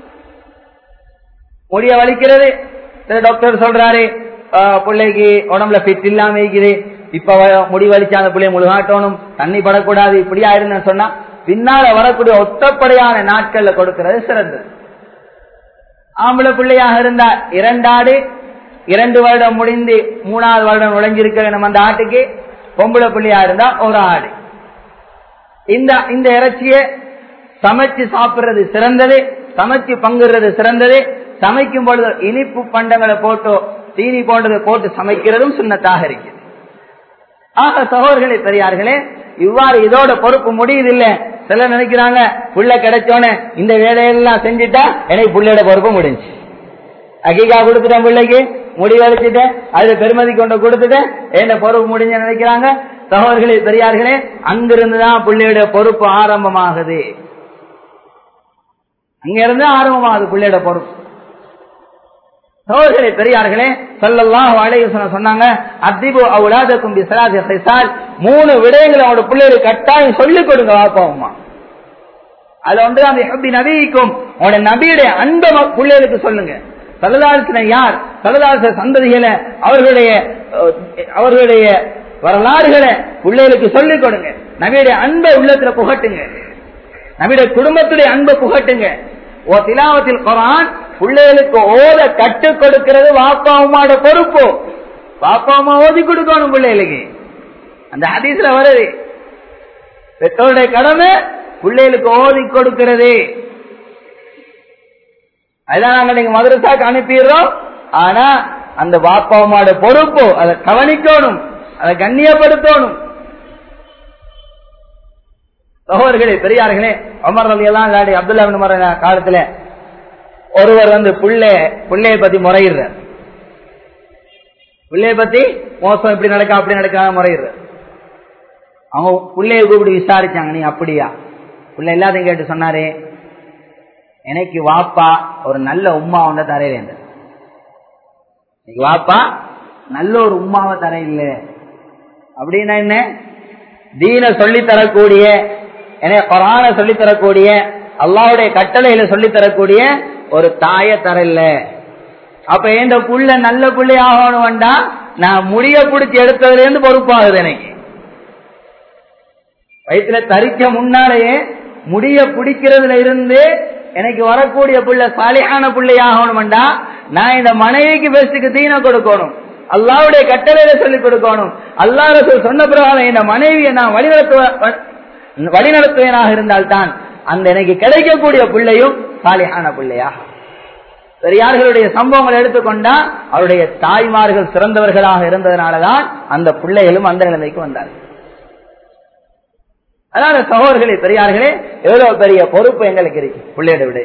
முடிய வலிக்கிறது சில டாக்டர் சொல்றாரு பிள்ளைக்கு உடம்புல ஃபிட் இல்லாம இருக்குது இப்ப முடி வலிச்சா அந்த பிள்ளைய முழுகாட்டணும் தண்ணி படக்கூடாது இப்படியா இருந்தேன்னு சொன்னா பின்னால வரக்கூடிய ஒத்தப்படையான நாட்கள்ல கொடுக்கிறது சிறந்தது ஆம்பளை பிள்ளையாக இருந்தா இரண்டாடு இரண்டு வருடம் முடிந்து மூணாவது வருடம் நுழைஞ்சிருக்கிற நம்ம அந்த ஆட்டுக்கு பொம்பளை பிள்ளையா இருந்தா ஒரு ஆடு இந்த இந்த இறைச்சியை சமைச்சு சாப்பிடுறது சிறந்தது சமைச்சு பங்குறது சிறந்தது சமைக்கும் பொழுது இனிப்பு பண்டங்களை போட்டோ தீனி போன்றதை போட்டு சமைக்கிறதும் சுண்ணத்தாக இருக்குது ஆக சகோதரர்களே பெரியார்களே இவ்வாறு இதோட பொறுப்பு முடியுதில்லை சிலர் நினைக்கிறாங்க புள்ள கிடைச்சோன்னு இந்த வேலையெல்லாம் செஞ்சுட்டா எனக்கு புள்ளையோட பொறுப்பு முடிஞ்சு அகிகா கொடுத்துட்டேன் பிள்ளைக்கு முடி வலிச்சுட்டேன் அது பெருமதி கொண்டு கொடுத்துட்டேன் என்ன பொறுப்பு முடிஞ்ச நினைக்கிறாங்க சகோதரர்களே பெரியார்களே அங்கிருந்துதான் பிள்ளையோட பொறுப்பு ஆரம்பமாகுது அங்க இருந்து ஆரம்பமாகுது பிள்ளையோட பொறுப்பு சகோதரர்களே பெரியார்களே சொல்லலாம் அழைய சொன்னாங்க அதிபு அவுலாதக்கும் பிசலாதி ஹிசால் மூணு விடயங்களை அவனோட பிள்ளைகளுக்கு கட்டாயம் சொல்லிக் கொடுங்க வாப்பா அம்மா அது ஒன்று அந்த எப்படி நபிக்கும் உங்களோட நபியுடைய அன்பை பிள்ளைகளுக்கு சொல்லுங்க சலதாசன யார் சலதாச சந்ததிகளை அவர்களுடைய அவர்களுடைய வரலாறுகளை பிள்ளைகளுக்கு சொல்லிக் கொடுங்க நபியுடைய அன்பை உள்ளத்துல புகட்டுங்க நபியுடைய குடும்பத்துடைய அன்பை புகட்டுங்க ஓ திலாவத்தில் குரான் பிள்ளைகளுக்கு ஓத கற்றுக் கொடுக்கிறது வாப்பா அம்மாவோட பொறுப்பு பாப்பா அம்மா ஓதி கொடுக்கணும் பிள்ளைகளுக்கு அந்த ஹதீஸ்ல வருது பெற்றோருடைய கடமை பிள்ளைகளுக்கு ஓதி கொடுக்கிறது அதுதான் நாங்க நீங்க மதரசாக்கு அனுப்பிடுறோம் ஆனா அந்த பாப்பா அம்மாவோட பொறுப்பு அதை கவனிக்கணும் அதை கண்ணியப்படுத்தணும் சகோதரர்களே பெரியார்களே அமர் ரவி எல்லாம் இல்லாடி அப்துல்லா பின் உமர் காலத்துல ஒருவர் வந்து புள்ளை பிள்ளைய பத்தி முறையிடுறார் பிள்ளைய பத்தி மோசம் இப்படி நடக்கா அப்படி நடக்காம முறையிடுறார் அவங்க பிள்ளைய கூப்பிட்டு விசாரிச்சாங்க நீ அப்படியா பிள்ளை எல்லாத்தையும் கேட்டு சொன்னாரு எனக்கு வாப்பா ஒரு நல்ல உமா ஒன்றை தரையில வாப்பா நல்ல ஒரு உமாவை தர இல்லை அப்படின்னா என்ன தீன சொல்லி தரக்கூடிய குரான சொல்லி தரக்கூடிய அல்லாவுடைய கட்டளைகளை சொல்லி தரக்கூடிய ஒரு தாய தரல அப்ப இந்த புள்ள நல்ல புள்ளை ஆகணும் வேண்டா நான் முடிய பிடிச்சி எடுத்ததுல இருந்து பொறுப்பாகுது எனக்கு வயிற்றுல தரிக்க முன்னாலேயே முடிய பிடிக்கிறதுல இருந்து எனக்கு வரக்கூடிய புள்ள சாலியான பிள்ளையாகணும் வேண்டா நான் இந்த மனைவிக்கு பெஸ்டுக்கு தீன கொடுக்கணும் அல்லாவுடைய கட்டளையில சொல்லிக் கொடுக்கணும் அல்லா ரசூல் சொன்ன பிரகாரம் இந்த மனைவியை நான் வழிநடத்துவ வழிநடத்துவேனாக இருந்தால்தான் அந்த எனக்கு கிடைக்கக்கூடிய பிள்ளையும் சாலியான பிள்ளையா பெரியார்களுடைய சம்பவங்களை எடுத்துக்கொண்டா அவருடைய தாய்மார்கள் சிறந்தவர்களாக இருந்ததுனாலதான் அந்த பிள்ளைகளும் அந்த நிலைமைக்கு வந்தார்கள் அதனால சகோதரர்களே பெரியார்களே எவ்வளவு பெரிய பொறுப்பு எங்களுக்கு இருக்கு பிள்ளையோட விட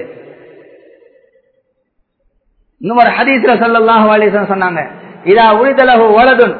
இன்னும் ஒரு ஹதீஸ்ல சொல்லலாம் வாலிசன் சொன்னாங்க இதா உளிதலகு வலதுன்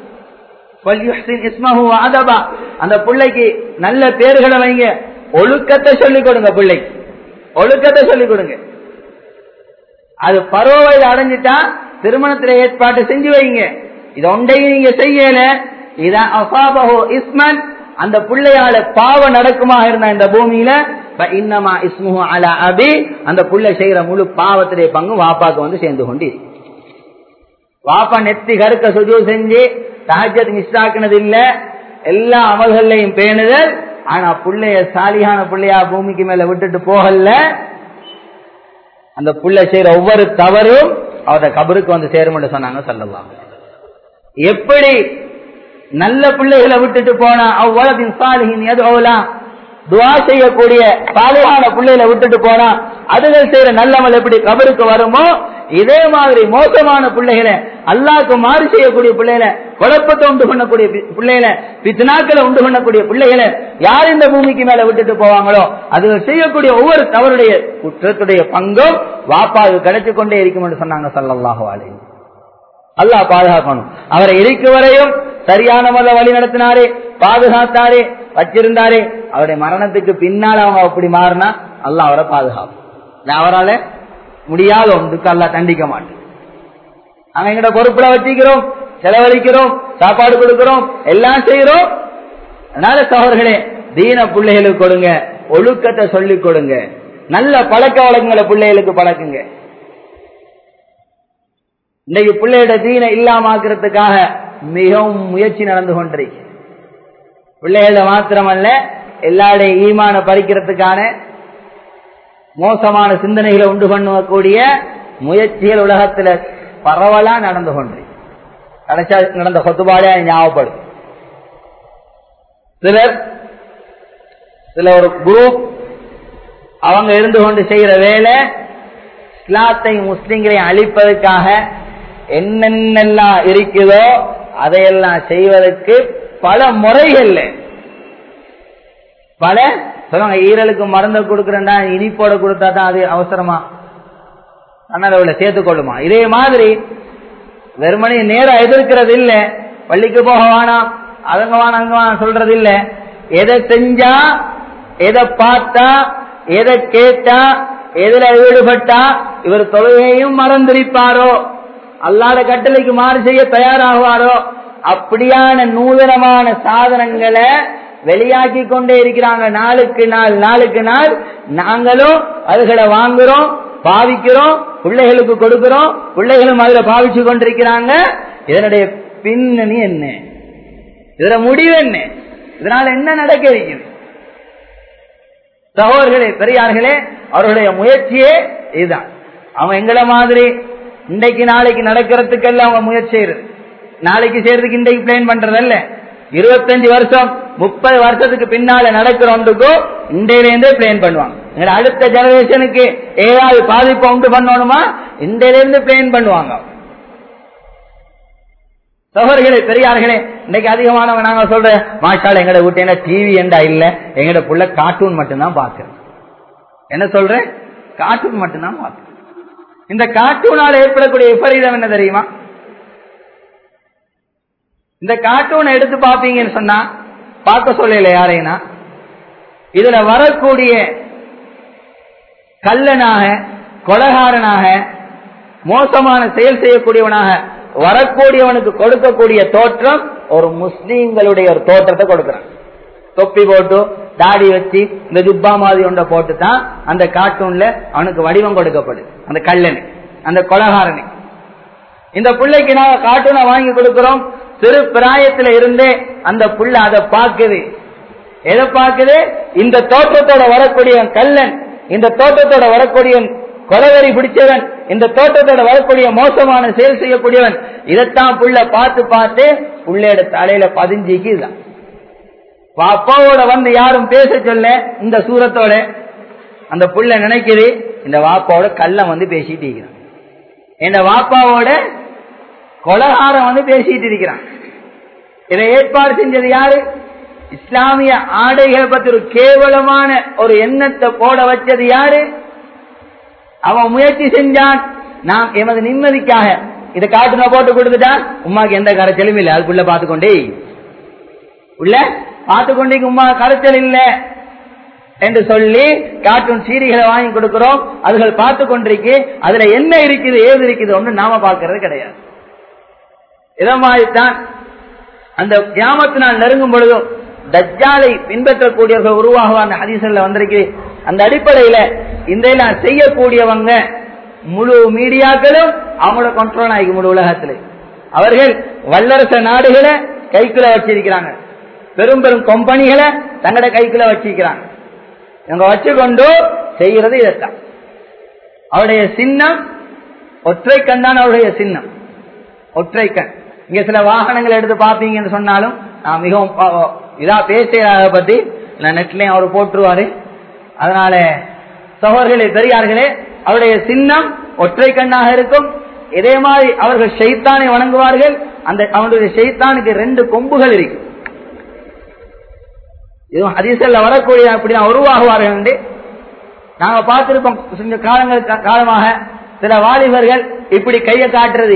அதபா அந்த பிள்ளைக்கு நல்ல பேர்களை வைங்க ஒழுக்கத்தை சொல்லிக் கொடுங்க பிள்ளைக்கு ஒழுக்கத்தை சொல்லிக் கொடுங்க அது பருவ வயது அடைஞ்சிட்டா திருமணத்துல ஏற்பாடு செஞ்சு வைங்க இது ஒன்றையும் நீங்க செய்யல இதான் அசாபஹோ இஸ்மன் அந்த பிள்ளையால பாவம் நடக்குமா இருந்த இந்த பூமியில இன்னமா இஸ்முஹு அலா அபி அந்த புள்ளை செய்யற முழு பாவத்திலே பங்கு வாப்பாக்கு வந்து சேர்ந்து கொண்டு வாப்பா நெத்தி கருக்க சுஜு செஞ்சு தாஜத் மிஸ் ஆக்குனது இல்ல எல்லா அமல்கள்லையும் பேணுதல் ஆனா புள்ளைய சாலியான புள்ளையா பூமிக்கு மேல விட்டுட்டு போகல அந்த புள்ள செய்யற ஒவ்வொரு தவறும் அவரோட கபருக்கு வந்து சேரும் சொன்னாங்க சொல்லலாம் எப்படி நல்ல பிள்ளைகளை விட்டுட்டு போனா அவ்வளவின் சாலிகின் எது துவா செய்யக்கூடிய சாலியான பிள்ளைகளை விட்டுட்டு போனா அதுகள் செய்யற நல்லமல் எப்படி கபருக்கு வருமோ இதே மாதிரி மோசமான பிள்ளைகளை அல்லாக்கு மாறு செய்யக்கூடிய பிள்ளைகளை குழப்பத்தை உண்டு பண்ணக்கூடிய பிள்ளைகளை பித்னாக்களை உண்டு பண்ணக்கூடிய பிள்ளைகளை யார் இந்த பூமிக்கு மேல விட்டுட்டு போவாங்களோ அதுகள் செய்யக்கூடிய ஒவ்வொரு தவறுடைய குற்றத்துடைய பங்கும் வாப்பாவு கிடைச்சு கொண்டே இருக்கும் என்று சொன்னாங்க சல்லாஹு அலை அல்லாஹ் பாதுகாக்கணும் அவரை இருக்கு வரையும் சரியான முறையில் வழி நடத்தினாரே பாதுகாத்தாரே வச்சிருந்தாரே அவருடைய மரணத்துக்கு பின்னால் அவங்க அப்படி மாறினா அல்லாஹ் அவரை பாதுகாப்பு அவரால முடியாத ஒன்றுக்கு அல்லா தண்டிக்க மாட்டேன் நாங்க எங்கட பொறுப்புல வச்சுக்கிறோம் செலவழிக்கிறோம் சாப்பாடு கொடுக்கிறோம் எல்லாம் செய்யறோம் அதனால சகோதரர்களே தீன பிள்ளைகளுக்கு கொடுங்க ஒழுக்கத்தை சொல்லிக் கொடுங்க நல்ல பழக்க வழக்கங்களை பிள்ளைகளுக்கு பழக்குங்க இன்னைக்கு பிள்ளையோட தீன இல்லாமக்கிறதுக்காக மிகவும் முயற்சி நடந்து கொண்டிருக்கு பிள்ளைகள மாத்திரமல்ல எல்லாருடைய ஈமான பறிக்கிறதுக்கான மோசமான சிந்தனைகளை உண்டு பண்ணக்கூடிய முயற்சிகள் உலகத்துல பரவலா நடந்து கொண்டிருக்கு கடைசா நடந்த கொத்துபாடே ஞாபகப்படும் சிலர் சில ஒரு குரூப் அவங்க இருந்து கொண்டு செய்யற வேலை இஸ்லாத்தை முஸ்லிம்களை அழிப்பதற்காக என்னென்னலாம் இருக்குதோ அதையெல்லாம் செய்வதற்கு பல முறைகள்ல பல சொல்லுவாங்க ஈரலுக்கு மருந்த கொடுக்கறா இனிப்போட கொடுத்தா தான் அது அவசரமா அண்ணளவுல சேர்த்துக் கொள்ளுமா இதே மாதிரி வெறுமனே நேரம் எதிர்க்கிறது இல்ல பள்ளிக்கு போக வேணாம் அதங்க வேணாம் அங்க வேணாம் சொல்றது இல்ல எதை செஞ்சா எதை பார்த்தா எதை கேட்டா எதுல ஈடுபட்டா இவர் தொழுகையும் மறந்திருப்பாரோ அல்லாத கட்டளைக்கு மாறு செய்ய தயாராகுவாரோ அப்படியான நூதனமான சாதனங்களை வெளியாக்கி கொண்டே இருக்கிறாங்க நாளுக்கு நாள் நாளுக்கு நாள் நாங்களும் அதுகளை வாங்குறோம் பாவிக்கிறோம் பிள்ளைகளுக்கு கொடுக்கிறோம் பிள்ளைகளும் அதுல பாவிச்சு கொண்டிருக்கிறாங்க இதனுடைய பின்னணி என்ன இதுல முடிவு என்ன இதனால என்ன நடக்க இருக்குது சகோதர்களே பெரியார்களே அவர்களுடைய முயற்சியே இதுதான் அவங்க எங்களை மாதிரி இன்றைக்கு நாளைக்கு நடக்கிறதுக்கெல்லாம் அவங்க முயற்சி செய்யறது நாளைக்கு செய்யறதுக்கு இன்றைக்கு பிளான் பண்றதல்ல இருபத்தஞ்சு வருஷம் முப்பது வருஷத்துக்கு பின்னால நடக்கிற ஒன்றுக்கும் இன்றையிலேருந்தே பிளான் பண்ணுவாங்க எங்க அடுத்த ஜெனரேஷனுக்கு ஏதாவது பாதிப்பை உண்டு பண்ணணுமா இன்றையிலிருந்து பிளான் பண்ணுவாங்க சகோதரர்களே பெரியார்களே இன்னைக்கு அதிகமானவங்க நாங்க சொல்ற மாஷால எங்கட வீட்டு டிவி என்றா இல்ல எங்கட புள்ள கார்ட்டூன் மட்டும்தான் பாக்குறேன் என்ன சொல்றேன் கார்ட்டூன் மட்டும்தான் பாக்குறேன் இந்த கார்ட்டூனால ஏற்படக்கூடிய விபரீதம் என்ன தெரியுமா இந்த கார்ட்டூனை எடுத்து பாப்பீங்கன்னு சொன்னா பார்க்க சொல்லல யாரைனா இதுல வரக்கூடிய கல்லனாக கொலகாரனாக மோசமான செயல் செய்யக்கூடியவனாக வரக்கூடியவனுக்கு கொடுக்கக்கூடிய தோற்றம் ஒரு முஸ்லீம்களுடைய ஒரு தோற்றத்தை கொடுக்கிறான் தொப்பி போட்டு தாடி வச்சு இந்த ஜுப்பா மாதிரி ஒன்றை போட்டு தான் அந்த கார்ட்டூன்ல அவனுக்கு வடிவம் கொடுக்கப்படுது அந்த கல்லனு அந்த கொலகாரனு இந்த பிள்ளைக்கு நாங்க கார்ட்டூனை வாங்கி கொடுக்கிறோம் சிறு பிராயத்துல இருந்தே அந்த புள்ள அதை பார்க்குது எதை பார்க்குது இந்த தோற்றத்தோட வரக்கூடிய கல்லன் இந்த தோற்றத்தோட வரக்கூடிய கொலவரி பிடிச்சவன் இந்த தோட்டத்தோட வரக்கூடிய மோசமான செயல் செய்யக்கூடியவன் இதைத்தான் புள்ள பார்த்து பார்த்து புள்ளையோட தலையில பதிஞ்சிக்குதான் அப்பாவோட வந்து யாரும் பேச சொல்ல இந்த சூரத்தோட அந்த புள்ள நினைக்குது இந்த வாப்பாவோட கல்லம் வந்து பேசிட்டு இருக்கிறான் இந்த வாப்பாவோட கொலகாரம் வந்து பேசிட்டு இருக்கிறான் இதை ஏற்பாடு செஞ்சது யாரு இஸ்லாமிய ஆடைகளை பத்தி ஒரு கேவலமான ஒரு எண்ணத்தை போட வச்சது யாரு அவன் முயற்சி செஞ்சான் நாம் எமது நிம்மதிக்காக இதை காட்டுன போட்டு கொடுத்துட்டா உமாக்கு எந்த கரைச்சலும் இல்லை அதுக்குள்ள பார்த்துக்கொண்டே உள்ள பார்த்துக்கொண்டே உமா கரைச்சல் இல்ல என்று சொல்லி கார்ட்டூன் சீரிகளை வாங்கி கொடுக்கிறோம் அதுகள் பார்த்து கொண்டிருக்கு அதுல என்ன இருக்குது ஏது இருக்குது ஒன்று நாம பார்க்கறது கிடையாது இதை மாதிரிதான் அந்த கிராமத்தினால் நெருங்கும் பொழுதும் தஜ்ஜாலை பின்பற்றக்கூடியவர்கள் உருவாகுவாங்க ஹதீசல்ல வந்திருக்கு அந்த அடிப்படையில இந்த எல்லாம் செய்யக்கூடியவங்க முழு மீடியாக்களும் அவங்களோட கண்ட்ரோல் ஆகி முழு உலகத்தில் அவர்கள் வல்லரச நாடுகளை கைக்குள்ள வச்சிருக்கிறாங்க பெரும் பெரும் கம்பெனிகளை தங்களோட கைக்குள்ள வச்சிருக்கிறாங்க இவங்க வச்சுக்கொண்டு செய்யறது இதைத்தான் அவருடைய சின்னம் ஒற்றை கண் தான் அவருடைய சின்னம் ஒற்றை கண் இங்க சில வாகனங்கள் எடுத்து பாப்பீங்கன்னு சொன்னாலும் நான் மிகவும் இதா பேசுகிறத பத்தி நான் நெட்லயும் அவர் போட்டுருவாரு அதனால சகோதரர்களே பெரியார்களே அவருடைய சின்னம் ஒற்றை கண்ணாக இருக்கும் இதே மாதிரி அவர்கள் ஷைத்தானை வணங்குவார்கள் அந்த அவனுடைய ஷைத்தானுக்கு ரெண்டு கொம்புகள் இருக்கு இதுவும் ஹதீசல்ல வரக்கூடிய அப்படிதான் உருவாகுவார்கள் என்று நாங்க பார்த்திருப்போம் கொஞ்ச காலங்கள் காலமாக சில வாலிபர்கள் இப்படி கையை காட்டுறது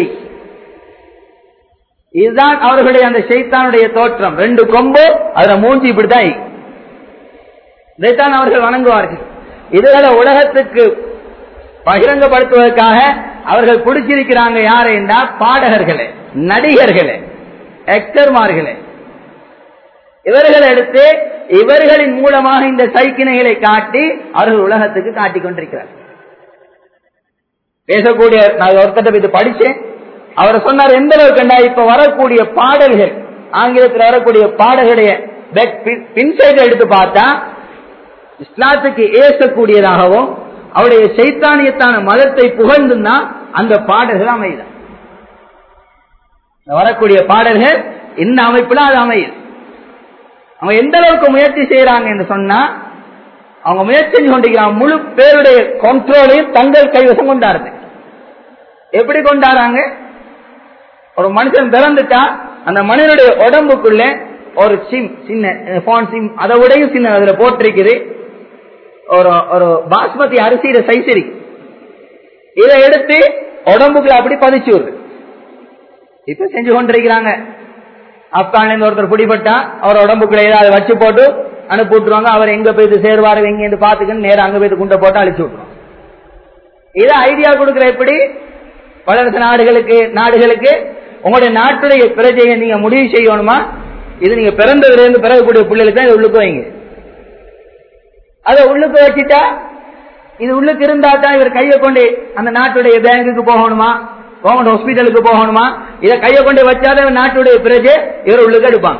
இதுதான் அவர்களுடைய அந்த ஷைத்தானுடைய தோற்றம் ரெண்டு கொம்பு அதுல மூஞ்சி இப்படிதான் இதைத்தான் அவர்கள் வணங்குவார்கள் இதுகளை உலகத்துக்கு பகிரங்கப்படுத்துவதற்காக அவர்கள் பிடிச்சிருக்கிறாங்க யாரை என்றால் பாடகர்களே நடிகர்களே ஆக்டர்மார்களே இவர்களை எடுத்து இவர்களின் மூலமாக இந்த சைக்கிணைகளை காட்டி அவர்கள் உலகத்துக்கு காட்டிக் கொண்டிருக்கிறார் பேசக்கூடிய நான் ஒருத்தட்ட இது படிச்சேன் அவர் சொன்னார் எந்த அளவுக்கு இப்ப வரக்கூடிய பாடல்கள் ஆங்கிலத்தில் வரக்கூடிய பாடல்களுடைய பின்சைடு எடுத்து பார்த்தா இஸ்லாத்துக்கு ஏசக்கூடியதாகவும் அவருடைய சைத்தானியத்தான மதத்தை புகழ்ந்துன்னா அந்த பாடல்கள் அமையுது வரக்கூடிய பாடல்கள் இந்த அமைப்புல அது அமையுது அவங்க எந்த அளவுக்கு முயற்சி செய்யறாங்க என்று சொன்னா அவங்க முயற்சி செஞ்சு கொண்டிருக்கிறாங்க முழு பேருடைய கண்ட்ரோலையும் தங்கள் கைவசம் கொண்டாடுது எப்படி கொண்டாடுறாங்க ஒரு மனுஷன் பிறந்துட்டா அந்த மனிதனுடைய உடம்புக்குள்ள ஒரு சிம் சின்ன போன் சிம் அதை விடையும் சின்ன அதுல போட்டிருக்குது ஒரு ஒரு பாஸ்மதி அரிசியில சைஸ் இருக்கு இதை எடுத்து உடம்புக்குள்ள அப்படி பதிச்சு விடுது இப்ப செஞ்சு கொண்டிருக்கிறாங்க ஆப்கான்ல இருந்து ஒருத்தர் பிடிபட்டா அவர் உடம்புக்குள்ள ஏதாவது வச்சு போட்டு அனுப்பி விட்டுருவாங்க அவர் எங்க போயிட்டு சேருவாரு எங்க இருந்து பாத்துக்கன்னு நேரம் அங்க போயிட்டு குண்டை போட்டு அழிச்சு விட்டுருவாங்க இதை ஐடியா கொடுக்கிற எப்படி வளர்ந்த நாடுகளுக்கு நாடுகளுக்கு உங்களுடைய நாட்டுடைய பிரஜையை நீங்க முடிவு செய்யணுமா இது நீங்க பிறந்ததுல இருந்து பிறகக்கூடிய பிள்ளைகளுக்கு தான் உள்ளுக்கு வைங்க அதை உள்ளுக்கு வச்சுட்டா இது உள்ளுக்கு இருந்தா தான் இவர் கையை கொண்டு அந்த நாட்டுடைய பேங்குக்கு போகணுமா கவர்மெண்ட் ஹாஸ்பிட்டலுக்கு போகணுமா இதை கையை கொண்டு வச்சாதான் நாட்டுடைய பிரஜை இவர் உள்ளுக்கு எடுப்பாங்க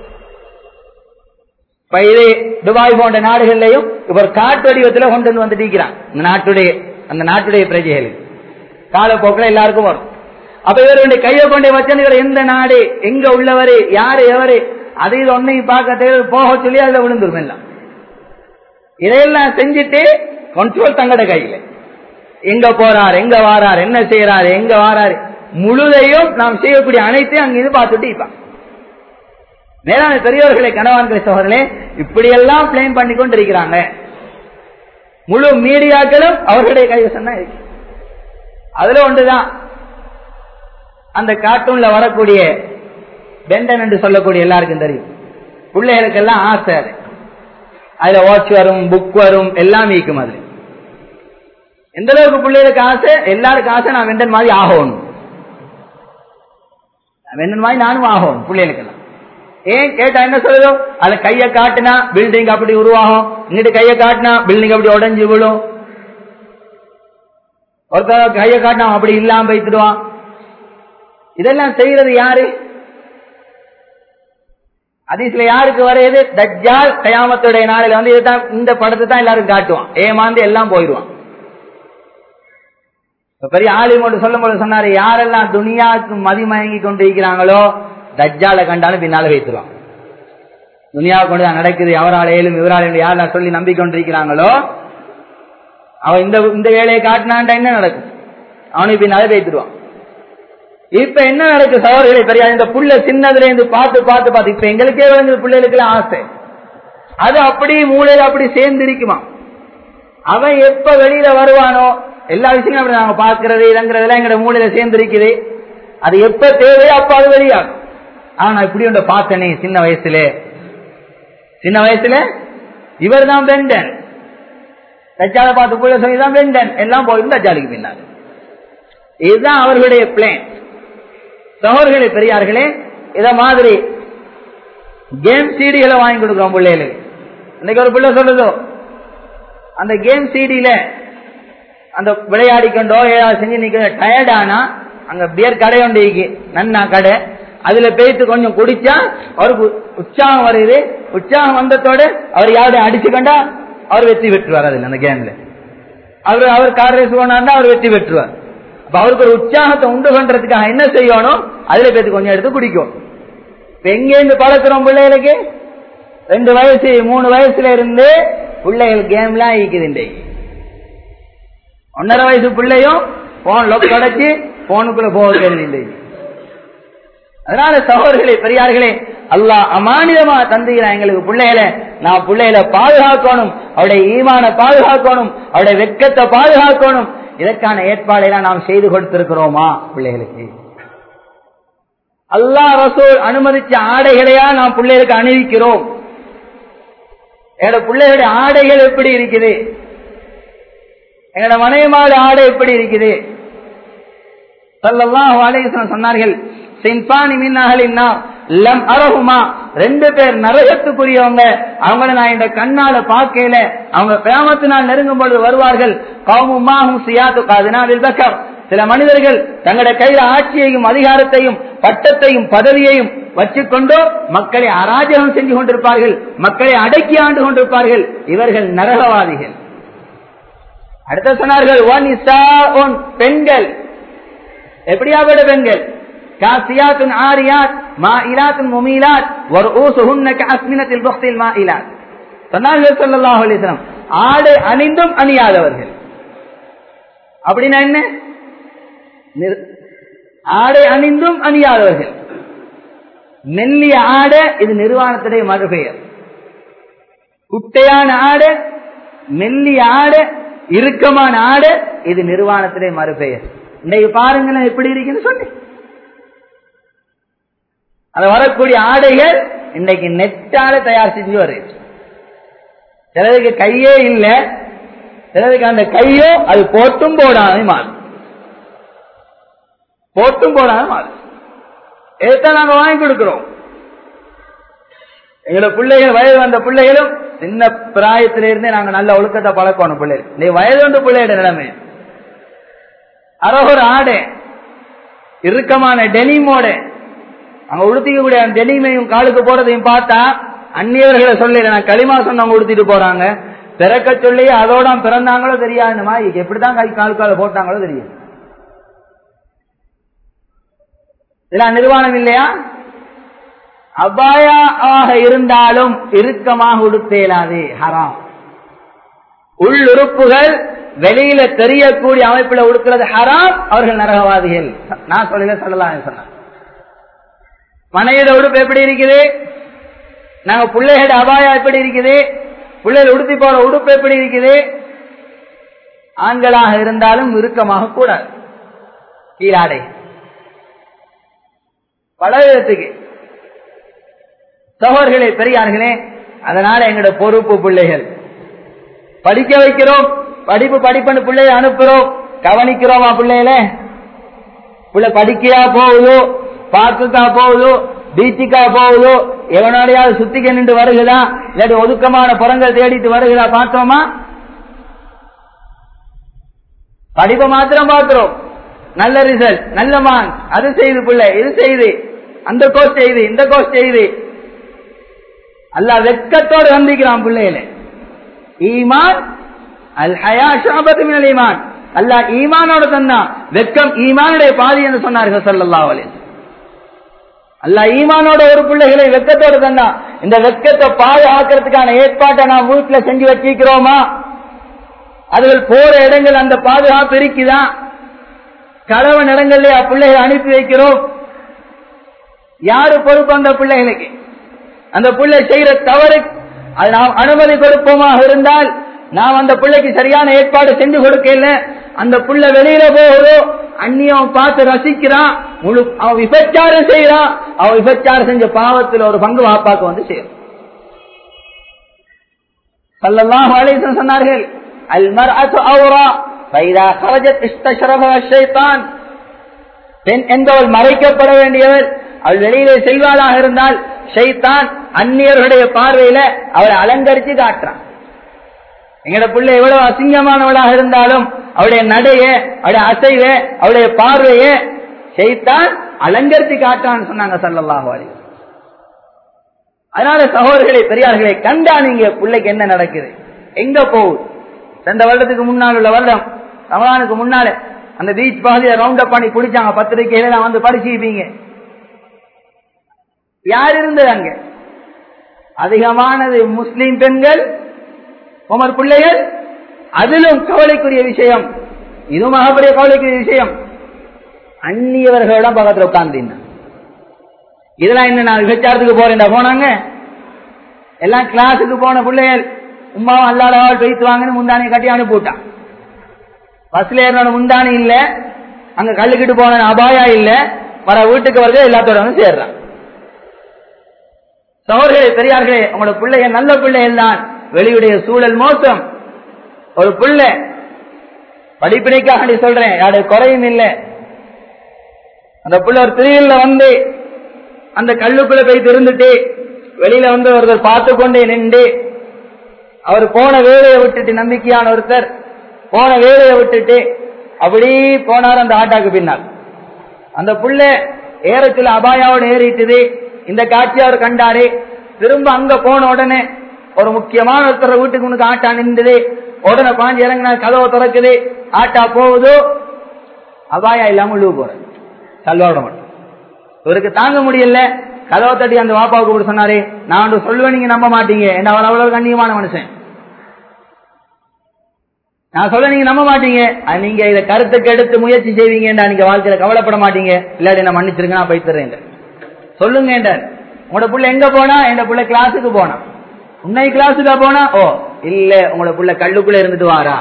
இப்ப இது துபாய் போன்ற நாடுகள்லையும் இவர் காட்டு வடிவத்தில் கொண்டு வந்து வந்துட்டு இருக்கிறான் இந்த நாட்டுடைய அந்த நாட்டுடைய பிரஜைகளுக்கு காலப்போக்கில் எல்லாருக்கும் வரும் அப்ப இவருடைய கையை கொண்டே வச்சு இவர் எந்த நாடு எங்க உள்ளவரு யாரு எவரு அது இது ஒன்னையும் பார்க்க தேவை போக சொல்லி அதுல விழுந்துரும் எல்லாம் இதையெல்லாம் செஞ்சுட்டு கண்ட்ரோல் தங்கட கையில எங்க போறார் எங்க வாரார் என்ன செய்யறாரு எங்க வாராரு முழுதையும் நாம் செய்யக்கூடிய அனைத்தையும் அங்கிருந்து பார்த்துட்டு இருப்பான் மேலான பெரியவர்களை கணவான்களை சோழர்களே இப்படியெல்லாம் பிளேன் பண்ணி கொண்டு இருக்கிறாங்க முழு மீடியாக்களும் அவர்களுடைய கைவசம் தான் இருக்கு அதுல ஒன்றுதான் அந்த கார்ட்டூன்ல வரக்கூடிய பெண்டன் என்று சொல்லக்கூடிய எல்லாருக்கும் தெரியும் பிள்ளைகளுக்கெல்லாம் ஆசை அது அதுல வாட்ச் வரும் புக் வரும் எல்லாம் ஈக்கும் அதுல எந்த அளவுக்கு பிள்ளைகளுக்கு ஆசை எல்லாருக்கும் ஆசை நான் வெண்டன் மாதிரி ஆகணும் வெண்டன் மாதிரி நானும் ஆகணும் பிள்ளைகளுக்கெல்லாம் ஏன் கேட்டா என்ன சொல்லுதோ அத கைய காட்டினா பில்டிங் அப்படி உருவாகும் இங்கிட்டு கைய காட்டினா பில்டிங் அப்படி உடஞ்சு விழும் ஒருத்தர் கைய காட்டினா அப்படி இல்லாம வைத்துடுவான் இதெல்லாம் செய்யறது யாரு அதிசல யாருக்கு வரையது தஜ்ஜால் கயாமத்துடைய நாளில வந்து இதுதான் இந்த படத்தை தான் எல்லாரும் காட்டுவான் ஏமாந்து எல்லாம் போயிடுவான் பெரிய ஆலிமோடு சொல்லும் போது சொன்னாரு யாரெல்லாம் துனியாவுக்கு மதிமயங்கி கொண்டு இருக்கிறாங்களோ தஜ்ஜால கண்டாலும் பின்னால வைத்துருவான் துனியாவை கொண்டு தான் நடக்குது அவரால் ஏழும் இவரால் யாரெல்லாம் சொல்லி நம்பிக்கொண்டிருக்கிறாங்களோ அவன் இந்த இந்த வேலையை காட்டினான்டா என்ன நடக்கும் அவனுக்கு பின்னால வைத்துருவான் இப்ப என்ன நடக்கு சகோதரர்களை பெரியா இந்த புள்ள சின்னதுல இருந்து பார்த்து பார்த்து பார்த்து இப்ப எங்களுக்கே வந்து பிள்ளைகளுக்கு ஆசை அது அப்படி மூளையில அப்படி சேர்ந்து இருக்குமா அவன் எப்ப வெளியில வருவானோ எல்லா விஷயங்களும் அப்படி நாங்க பாக்குறது இறங்குறதெல்லாம் எங்க மூளையில சேர்ந்து இருக்குது அது எப்ப தேவையோ அப்ப அது வெளியாகும் ஆனா நான் இப்படி ஒன்று பார்த்தனே சின்ன வயசுல சின்ன வயசுல இவர் தான் வெண்டன் தச்சால பார்த்து புள்ள சொல்லி தான் வெண்டன் எல்லாம் போயிருந்து தச்சாலுக்கு பின்னாடி இதுதான் அவர்களுடைய பிளான் சகோதரர்களே பெரியார்களே இத மாதிரி கேம் சீடிகளை வாங்கி கொடுக்குறோம் பிள்ளைகளுக்கு இன்னைக்கு ஒரு பிள்ளை சொல்லுதோ அந்த கேம் சீடியில அந்த விளையாடி கொண்டோ ஏதாவது செஞ்சு நிக்க டயர்டானா அங்க பியர் கடை ஒன்று இருக்கு நன்னா கடை அதுல பேய்த்து கொஞ்சம் குடிச்சா அவருக்கு உற்சாகம் வருது உற்சாகம் வந்ததோட அவர் யாருடைய அடிச்சுக்கண்டா அவர் வெற்றி பெற்றுவார் அதுல அந்த கேம்ல அவர் அவர் கார் ரேஸ் போனார்னா அவர் வெற்றி பெற்றுவார் அப்ப அவருக்கு ஒரு உற்சாகத்தை உண்டு பண்றதுக்காக என்ன செய்யணும் அதுல பேத்து கொஞ்சம் எடுத்து குடிக்கும் இப்ப எங்க இருந்து பழக்கிறோம் பிள்ளைகளுக்கு ரெண்டு வயசு மூணு வயசுல இருந்து பிள்ளைகள் கேம்லாம் ஈக்குது இன்றைக்கு ஒன்னரை வயசு பிள்ளையும் போன் லொக் தொடச்சி போனுக்குள்ள போக இன்றைக்கு அதனால சகோதரர்களே பெரியார்களே அல்லாஹ் அமானிதமா தந்துகிறான் எங்களுக்கு பிள்ளைகளை நான் பிள்ளைகளை பாதுகாக்கணும் அவருடைய ஈமான பாதுகாக்கணும் அவருடைய வெக்கத்தை பாதுகாக்கணும் இதற்கான ஏற்பாடெல்லாம் நாம் செய்து கொடுத்திருக்கிறோமா பிள்ளைகளுக்கு அல்லாஹ் ரசூல் அனுமதிச்ச ஆடைகளையா நாம் பிள்ளைகளுக்கு அணிவிக்கிறோம் எங்களோட பிள்ளைகளுடைய ஆடைகள் எப்படி இருக்குது எங்களோட மனைவிமாவோட ஆடை எப்படி இருக்குது சல்லல்லாஹு அலைஹி வஸல்லம் சொன்னார்கள் சின்பானி மின்னகலின்னா லம் அரகுமா ரெண்டு பேர் நரகத்துக்குரியவங்க அவங்கள நான் இந்த கண்ணால பார்க்கல அவங்க பேமத்து நாள் நெருங்கும் பொழுது வருவார்கள் கவுமுமாகும் சியாது காதினாவில் பக்கர் சில மனிதர்கள் தங்களுடைய கையில ஆட்சியையும் அதிகாரத்தையும் பட்டத்தையும் பதவியையும் வச்சுக்கொண்டு மக்களை அராஜகம் செஞ்சு கொண்டிருப்பார்கள் மக்களை அடக்கி ஆண்டு கொண்டிருப்பார்கள் இவர்கள் நரகவாதிகள் அடுத்த சொன்னார்கள் ஒன் இசா ஒன் பெண்கள் எப்படியாப்பட்ட பெண்கள் காசியாத்துன் ஆரியாத் மாயிலாத்துன் முமீலாத் ஒரு ஊசுஹுன்ன கஸ்மினத்தில் புக்தில் மாயிலாத் சொன்னார்கள் ஸல்லல்லாஹு அலைஹி வஸல்லம் ஆடை அணிந்தும் அணியாதவர்கள் அப்படின்னா என்ன நிர்- ஆடை அணிந்தும் அணியாதவர்கள் மெல்லிய ஆடை இது நிர்வாணத்துடைய மறுபெயர் குட்டையான ஆடை மெல்லிய ஆடை இறுக்கமான ஆடை இது நிர்வாணத்துடைய மறுபெயர் இன்னைக்கு பாருங்களேன் எப்படி இருக்குன்னு சொன்னேன் அது வரக்கூடிய ஆடைகள் இன்னைக்கு நெட்டால தயார் செஞ்சு வருது சிலருக்கு கையே இல்ல சிலருக்கு அந்த கையோ அது போட்டும் போடாமல் மாறும் போட்டும் போடாமல் மாறும் இதைத்தான் நாங்க வாங்கி கொடுக்கிறோம் எங்களோட பிள்ளைகள் வயது வந்த பிள்ளைகளும் சின்ன பிராயத்தில இருந்தே நாங்க நல்ல ஒழுக்கத்தை பழக்கணும் பிள்ளைகள் நீ வயது வந்த பிள்ளையோட நிலைமை அரோகர் ஆடை இறுக்கமான டெனிமோட அங்க உடுத்திக்கக்கூடிய அந்த டெனிமையும் காலுக்கு போறதையும் பார்த்தா அந்நியவர்களை சொல்லல நான் களிமா சொன்னவங்க உடுத்திட்டு போறாங்க பிறக்க சொல்லி அதோட பிறந்தாங்களோ தெரியாது இந்த மாதிரி எப்படிதான் கை கால் கால போட்டாங்களோ தெரியும் இதெல்லாம் நிர்வாணம் இல்லையா அபாயாக இருந்தாலும் இறுக்கமாக உடுத்தேலாது ஹராம் உள்ளுறுப்புகள் வெளியில தெரியக்கூடிய அமைப்புல உடுக்கிறது ஹராம் அவர்கள் நரகவாதிகள் நான் சொல்லல சொல்லலாம் சொன்ன மனைவியோட உடுப்பு எப்படி இருக்குது நாங்க பிள்ளைகளோட அபாயா எப்படி இருக்குது பிள்ளைகள் உடுத்தி போற உடுப்பு எப்படி இருக்குது ஆண்களாக இருந்தாலும் இறுக்கமாக கூடாது கீழாடை பல விதத்துக்கு சகோதர்களே பெரியார்களே அதனால எங்களோட பொறுப்பு பிள்ளைகள் படிக்க வைக்கிறோம் படிப்பு படிப்புன்னு பிள்ளைய அனுப்புறோம் கவனிக்கிறோமா பிள்ளைகள பிள்ளை படிக்கையா போகுதோ பார்க்குக்கா போகுதோ பீச்சுக்கா போகுதோ எவனோடையாவது சுத்திக்க நின்று வருகிறதா இல்லாட்டி ஒதுக்கமான புறங்கள் தேடிட்டு வருகிறா பார்த்தோமா படிப்பை மாத்திரம் பார்க்கிறோம் நல்ல ரிசல்ட் நல்ல மார்க் அது செய்து பிள்ளை இது செய்து அந்த கோர்ஸ் செய்து இந்த கோர்ஸ் செய்து அல்ல வெக்கத்தோடு சந்திக்கிறான் பிள்ளைகளை ஈமான் அல் ஹயா ஷாபத்து மினல் ஈமான் அல்லாஹ் ஈமானோட தந்தான் வெக்கம் ஈமானுடைய பாதி என்று சொன்னார்கள் சல்லல்லாஹு அலைஹி அல்லாஹ் ஈமானோட ஒரு பிள்ளைகளை வெக்கத்தோடு தந்தான் இந்த வெக்கத்தை பாதுகாக்கிறதுக்கான ஏற்பாட்டை நாம் வீட்டுல செஞ்சு வச்சிருக்கிறோமா அதுகள் போற இடங்கள் அந்த பாதுகாப்பு இருக்குதா கலவன் இடங்கள்ல பிள்ளைகளை அனுப்பி வைக்கிறோம் யாரு பொறுப்பு அந்த பிள்ளைகளுக்கு அந்த பிள்ளை செய்யற தவறு அது நாம் அனுமதி கொடுப்போமாக இருந்தால் நாம் அந்த பிள்ளைக்கு சரியான ஏற்பாடு செஞ்சு கொடுக்கல அந்த புள்ள வெளியில போகுதோ அந்நியம் பார்த்து ரசிக்கிறான் முழு அவன் விபச்சாரம் செய்யறான் அவன் விபச்சாரம் செஞ்ச பாவத்தில் ஒரு பங்கு வாப்பாக்கு வந்து சேரும் சல்லல்லாஹு அலைஹி சொன்னார்கள் அல் மர்அத்து அவ்ரா ஃபைதா خرجت استشرفها الشيطان பெண் என்பவள் மறைக்கப்பட வேண்டியவர் அவள் வெளியிலே செல்வாளாக இருந்தால் ஷைத்தான் அந்நியர்களுடைய பார்வையில அவளை அலங்கரிச்சு காட்டுறான் எங்கட பிள்ளை எவ்வளவு அசிங்கமானவளாக இருந்தாலும் அவளுடைய நடைய அவளுடைய அசைவ அவளுடைய பார்வைய ஷைத்தான் அலங்கரித்து காட்டான்னு சொன்னாங்க சல்லல்லாஹு அலைஹி அதனால சகோதரர்களை பெரியார்களை கண்டா நீங்க பிள்ளைக்கு என்ன நடக்குது எங்க போகுது ரெண்டு வருடத்துக்கு முன்னால் உள்ள வருடம் ரமலானுக்கு முன்னால அந்த பீச் பகுதியை ரவுண்ட் அப் பண்ணி பிடிச்சாங்க பத்திரிகையில நான் வந்து படிச்சுப்பீங்க யார் இருந்தது அங்க அதிகமானது முஸ்லிம் பெண்கள் உமர் பிள்ளைகள் அதிலும் கவலைக்குரிய விஷயம் இதுவும் மகப்பெரிய கவலைக்குரிய விஷயம் அந்நியவர்களோட பக்கத்தில் உட்கார்ந்து இதெல்லாம் என்ன நான் விபச்சாரத்துக்கு போறேன்டா போனாங்க எல்லாம் கிளாஸுக்கு போன பிள்ளைகள் உமாவும் அல்லாதவாள் வைத்து வாங்கன்னு முந்தானி கட்டி அனுப்பிவிட்டான் பஸ்ல ஏறினோட முந்தானி இல்ல அங்க கல்லுக்கிட்டு போன அபாயா இல்ல வர வீட்டுக்கு வருது எல்லாத்தோட வந்து சேர்றான் சகோதரர்களே பெரியார்களே உங்களோட பிள்ளைய நல்ல பிள்ளைகள் தான் வெளியுடைய சூழல் மோசம் ஒரு பிள்ளை படிப்பினைக்காக நீ சொல்றேன் யாருடைய குறையும் இல்லை அந்த பிள்ளை ஒரு திரியில வந்து அந்த கல்லுக்குள்ள போய் இருந்துட்டு வெளியில வந்து ஒருத்தர் பார்த்து கொண்டே நின்று அவர் போன வேலையை விட்டுட்டு நம்பிக்கையான ஒருத்தர் போன வேலையை விட்டுட்டு அப்படி போனார் அந்த ஆட்டாக்கு பின்னால் அந்த புள்ள ஏறத்துல அபாயாவோட ஏறிட்டுது இந்த காட்சி அவர் கண்டாரு திரும்ப அங்க போன உடனே ஒரு முக்கியமான ஒருத்தர் வீட்டுக்கு முன்னுக்கு ஆட்டா நின்றுது உடனே பாஞ்சு இறங்கினா கதவை திறக்குது ஆட்டா போகுதோ அபாயா இல்லாம உழுவு போற சல்வாட மட்டும் இவருக்கு தாங்க முடியல கதவை தட்டி அந்த வாப்பாவுக்கு கூட சொன்னாரு நான் ஒன்று சொல்லுவேன் நீங்க நம்ப மாட்டீங்க என்ன அவர் அவ்வளவு கண்ணியமான மனுஷன் நான் சொல்ல நீங்க நம்ப மாட்டீங்க அது நீங்க இதை கருத்துக்கு எடுத்து முயற்சி செய்வீங்கடா நீங்க வாழ்க்கையில கவலைப்பட மாட்டீங்க இல்லாட்டி என்ன மன்னிச்சிருங்க நான் போய்த்துறேன் சொல்லுங்க உங்களோட புள்ள எங்க போனா என் புள்ள கிளாஸுக்கு போனா உன்னை கிளாஸுக்கா போனா ஓ இல்ல உங்களோட புள்ள கல்லுக்குள்ள இருந்துட்டு வாரா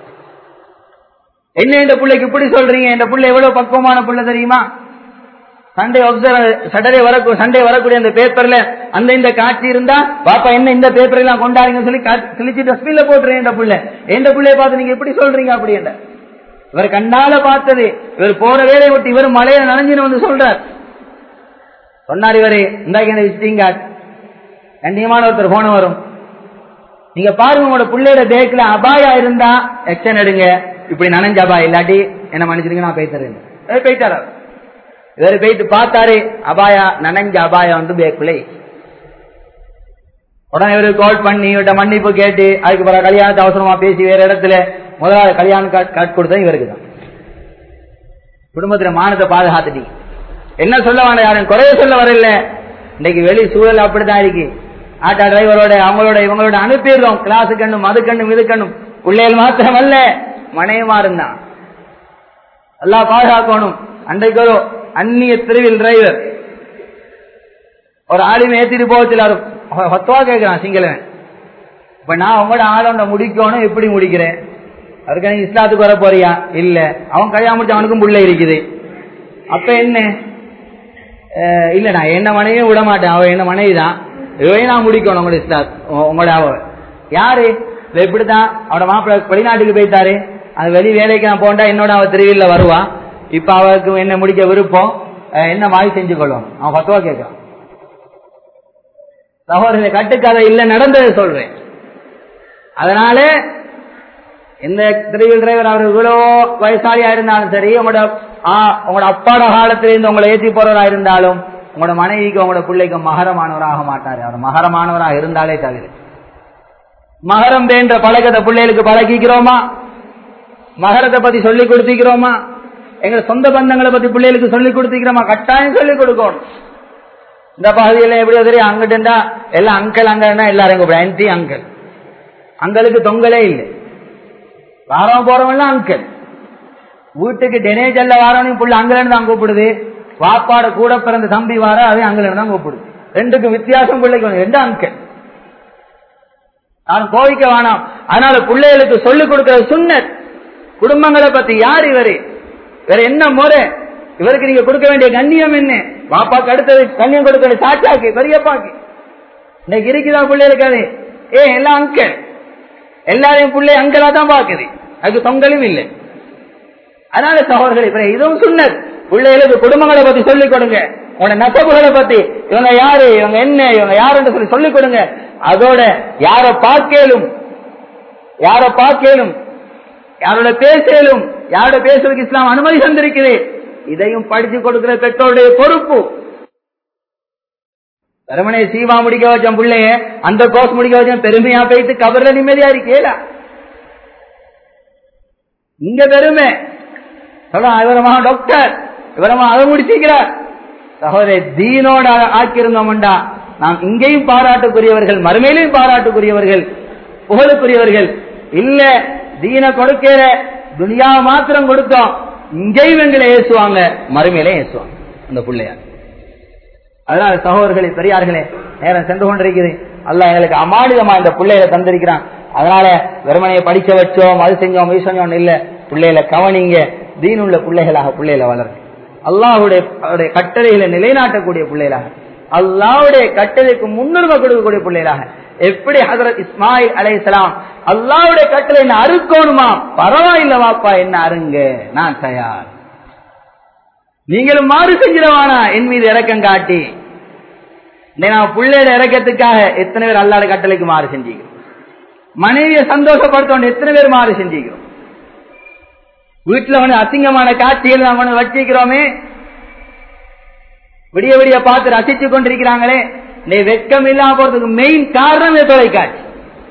என்ன இந்த பிள்ளைக்கு இப்படி சொல்றீங்க இந்த புள்ள எவ்வளவு பக்குவமான புள்ள தெரியுமா சண்டே சட்டரே வர சண்டே வரக்கூடிய அந்த பேப்பர்ல அந்த இந்த காட்சி இருந்தா பாப்பா என்ன இந்த பேப்பர் எல்லாம் கொண்டாடுங்க சொல்லி கிழிச்சு டஸ்ட்பின்ல போட்டுறேன் இந்த புள்ள எந்த புள்ளைய பார்த்து நீங்க எப்படி சொல்றீங்க அப்படி என்ற இவர் கண்ணால பார்த்தது இவர் போற வேலையை விட்டு இவர் மலையில நனைஞ்சுன்னு வந்து சொல்றார் சொன்னார் இவரு இந்த விசிட்டிங் கார்டு கண்ணியமான ஒருத்தர் போன வரும் நீங்க பாருங்க உங்களோட பிள்ளையோட பேக்ல அபாயா இருந்தா எக்ஷன் எடுங்க இப்படி நனைஞ்ச அபாயம் இல்லாட்டி என்ன மன்னிச்சிருங்க நான் பேசுறேன் போயிட்டாரு இவர் போயிட்டு பார்த்தாரு அபாயா நனைஞ்ச அபாயா வந்து பேக்குள்ளே உடனே இவரு கால் பண்ணி இவர்கிட்ட மன்னிப்பு கேட்டு அதுக்கு பிறகு கல்யாணத்தை அவசரமா பேசி வேற இடத்துல முதலாவது கல்யாணம் கார்டு கொடுத்தது இவருக்கு தான் குடும்பத்துல மானத்தை பாதுகாத்துட்டி என்ன சொல்ல வேண்டாம் யாரும் குறைய சொல்ல வரல இன்னைக்கு வெளி சூழல் அப்படிதான் இருக்கு ஆட்டோ டிரைவரோட அவங்களோட இவங்களோட அனுப்பிடுறோம் கிளாஸு கண்ணும் அது கண்ணும் இது கண்ணும் பிள்ளைகள் மாத்திரமல்ல மனைவிமா இருந்தான் எல்லாம் பாதுகாக்கணும் அன்றைக்கு ஒரு அந்நிய திருவில் டிரைவர் ஒரு ஆளுமே ஏத்திட்டு போகல பத்துவா கேட்கிறான் சிங்களவன் இப்ப நான் உங்களோட ஆளோட முடிக்கணும் எப்படி முடிக்கிறேன் அதுக்கு நீ இஸ்லாத்துக்கு வர போறியா இல்ல அவன் கல்யாணம் முடிச்சு அவனுக்கும் புள்ள இருக்குது அப்ப என்ன அஹ் இல்ல நான் என்ன மனைவியும் விட மாட்டேன் அவ என்ன மனைவி தான் இவையும் நான் முடிக்கணும் உங்களோட இஸ்லாத் உ- உங்களோட அவ யாரு இவ இப்படித்தான் அவட மாப்பிள்ளை வெளிநாட்டுக்கு போயிட்டாரு அது வெளி வேலைக்கு நான் போண்டா என்னோட அவ திருவில்ல வருவா இப்ப அவருக்கு என்ன முடிக்க விருப்பம் அஹ் என்ன மாதிரி செஞ்சு கொள்ளும் அவன் பத்துவா கேட்கிறான் சகோதரர்களை கட்டுக்கதை இல்ல நடந்ததை சொல்றேன் அதனால எந்த திருவில் டிரைவர் அவர் இவ்வளோ வயசாலியா இருந்தாலும் சரி உங்களோட ஆ, உங்களோட அப்பாட காலத்துல இருந்து உங்களை ஏற்றி போறவரா இருந்தாலும் உங்களோட மனைவிக்கு உங்களோட பிள்ளைக்கு மகரமானவராக மாட்டாரு அவர் மகரமானவராக இருந்தாலே தவிர மகரம் வேண்ட பழக்கத்தை பிள்ளைகளுக்கு பழகிக்கிறோமா மகரத்தை பத்தி சொல்லி கொடுத்திக்கிறோமா எங்க சொந்த பந்தங்களை பத்தி பிள்ளைகளுக்கு சொல்லி கொடுத்திக்கிறோமா கட்டாயம் சொல்லி கொடுக்கணும் இந்த பகுதியில் எப்படி தெரியும் அங்கிட்டு இருந்தா எல்லாம் அங்கிள் அங்கன்னா எல்லாரும் கூப்பிடும் ஆன்டி அங்கிள் அங்களுக்கு தொங்கலே இல்லை வாரம் போறவன்லாம் அங்கிள் வீட்டுக்கு டெனேஜல்ல வாரவனையும் புள்ள அங்கிலன்னு தான் கூப்பிடுது வாப்பாட கூட பிறந்த தம்பி வார அதே அங்கிலன்னு தான் கூப்பிடுது ரெண்டுக்கும் வித்தியாசம் பிள்ளைக்கு வந்து ரெண்டு அங்கிள் நான் கோவிக்க வேணாம் அதனால பிள்ளைகளுக்கு சொல்லிக் கொடுக்கிற சுண்ணத் குடும்பங்களை பத்தி யார் இவரு வேற என்ன முறை இவருக்கு நீங்க கொடுக்க வேண்டிய கண்ணியம் என்ன பாப்பாக்கு அடுத்தது கண்ணியம் கொடுக்கிற சாச்சாக்கு பெரியப்பாக்கு இன்னைக்கு இருக்குதா பிள்ளைகளுக்கு அது ஏ எல்லாம் அங்கிள் எல்லாரையும் பிள்ளை அங்கலா தான் பாக்குது அதுக்கு தொங்கலும் இல்லை அதனால சகோதரர்கள் இப்ப இதுவும் சுண்ணத் பிள்ளைகளுக்கு குடும்பங்களை பத்தி சொல்லிக் கொடுங்க உங்களோட நசபுகளை பத்தி இவங்க யாரு இவங்க என்ன இவங்க யாருன்னு சொல்லி சொல்லிக் கொடுங்க அதோட யார பார்க்கலும் யார பார்க்கலும் யாரோட பேசலும் யாரோட பேசுறதுக்கு இஸ்லாம் அனுமதி தந்திருக்குது இதையும் படிச்சு கொடுக்கிற பெற்றோருடைய பொறுப்பு வெறுமனே சீவா முடிக்க வச்ச பிள்ளைய அந்த கோர்ஸ் முடிக்க வச்ச பெருமையா போயிட்டு கபர்ல நிம்மதியா இருக்கேடா இங்க பெருமை சொல்ல இவரமா டாக்டர் இவரமா அதை முடிச்சிக்கிறார் சகோதரி தீனோட ஆக்கியிருந்தோம்டா நாம் இங்கேயும் பாராட்டுக்குரியவர்கள் மறுமையிலையும் பாராட்டுக்குரியவர்கள் புகழுக்குரியவர்கள் இல்ல தீன கொடுக்கிற துனியா மாத்திரம் கொடுத்தோம் இங்கேயும் எங்களை ஏசுவாங்க மறுமையிலே ஏசுவாங்க அந்த பிள்ளையார் அதனால சகோதரர்களே பெரியார்களே நேரம் சென்று கொண்டிருக்குது அல்லாஹ் எங்களுக்கு அமானிதமா இந்த பிள்ளைகளை தந்திருக்கிறான் அதனால வெறுமனையை படிக்க வச்சோம் அது செஞ்சோம் இது செஞ்சோம் இல்ல பிள்ளைகளை கவனிங்க தீனுள்ள பிள்ளைகளாக பிள்ளைகளை வளருங்க அல்லாஹுடைய அவருடைய கட்டளைகளை நிலைநாட்டக்கூடிய பிள்ளைகளாக அல்லாஹ்வுடைய கட்டளைக்கு முன்னுரிமை கொடுக்கக்கூடிய பிள்ளைகளாக எப்படி ஹசரத் இஸ்மாயில் அலைஹிஸ்ஸலாம் அல்லாஹ்வுடைய கட்டளை என்ன அறுக்கணுமா பரவாயில்ல வாப்பா என்ன அருங்க நான் தயார் நீங்களும் மாறு செஞ்சிடவானா என் மீது இறக்கம் காட்டி இன்னைக்கு நான் பிள்ளையோட இறக்கத்துக்காக எத்தனை பேர் அல்லாட கட்டளைக்கு மாறு செஞ்சுக்கிறோம் மனைவியை சந்தோஷப்படுத்த எத்தனை பேர் மாறு செஞ்சுக்கிறோம் வீட்டுல வந்து அசிங்கமான காட்சிகள் நாம் கொண்டு வச்சிக்கிறோமே விடிய விடிய பார்த்து ரசிச்சு கொண்டிருக்கிறாங்களே நீ வெட்கம் இல்லாம போறதுக்கு மெயின் காரணம் இந்த தொலைக்காட்சி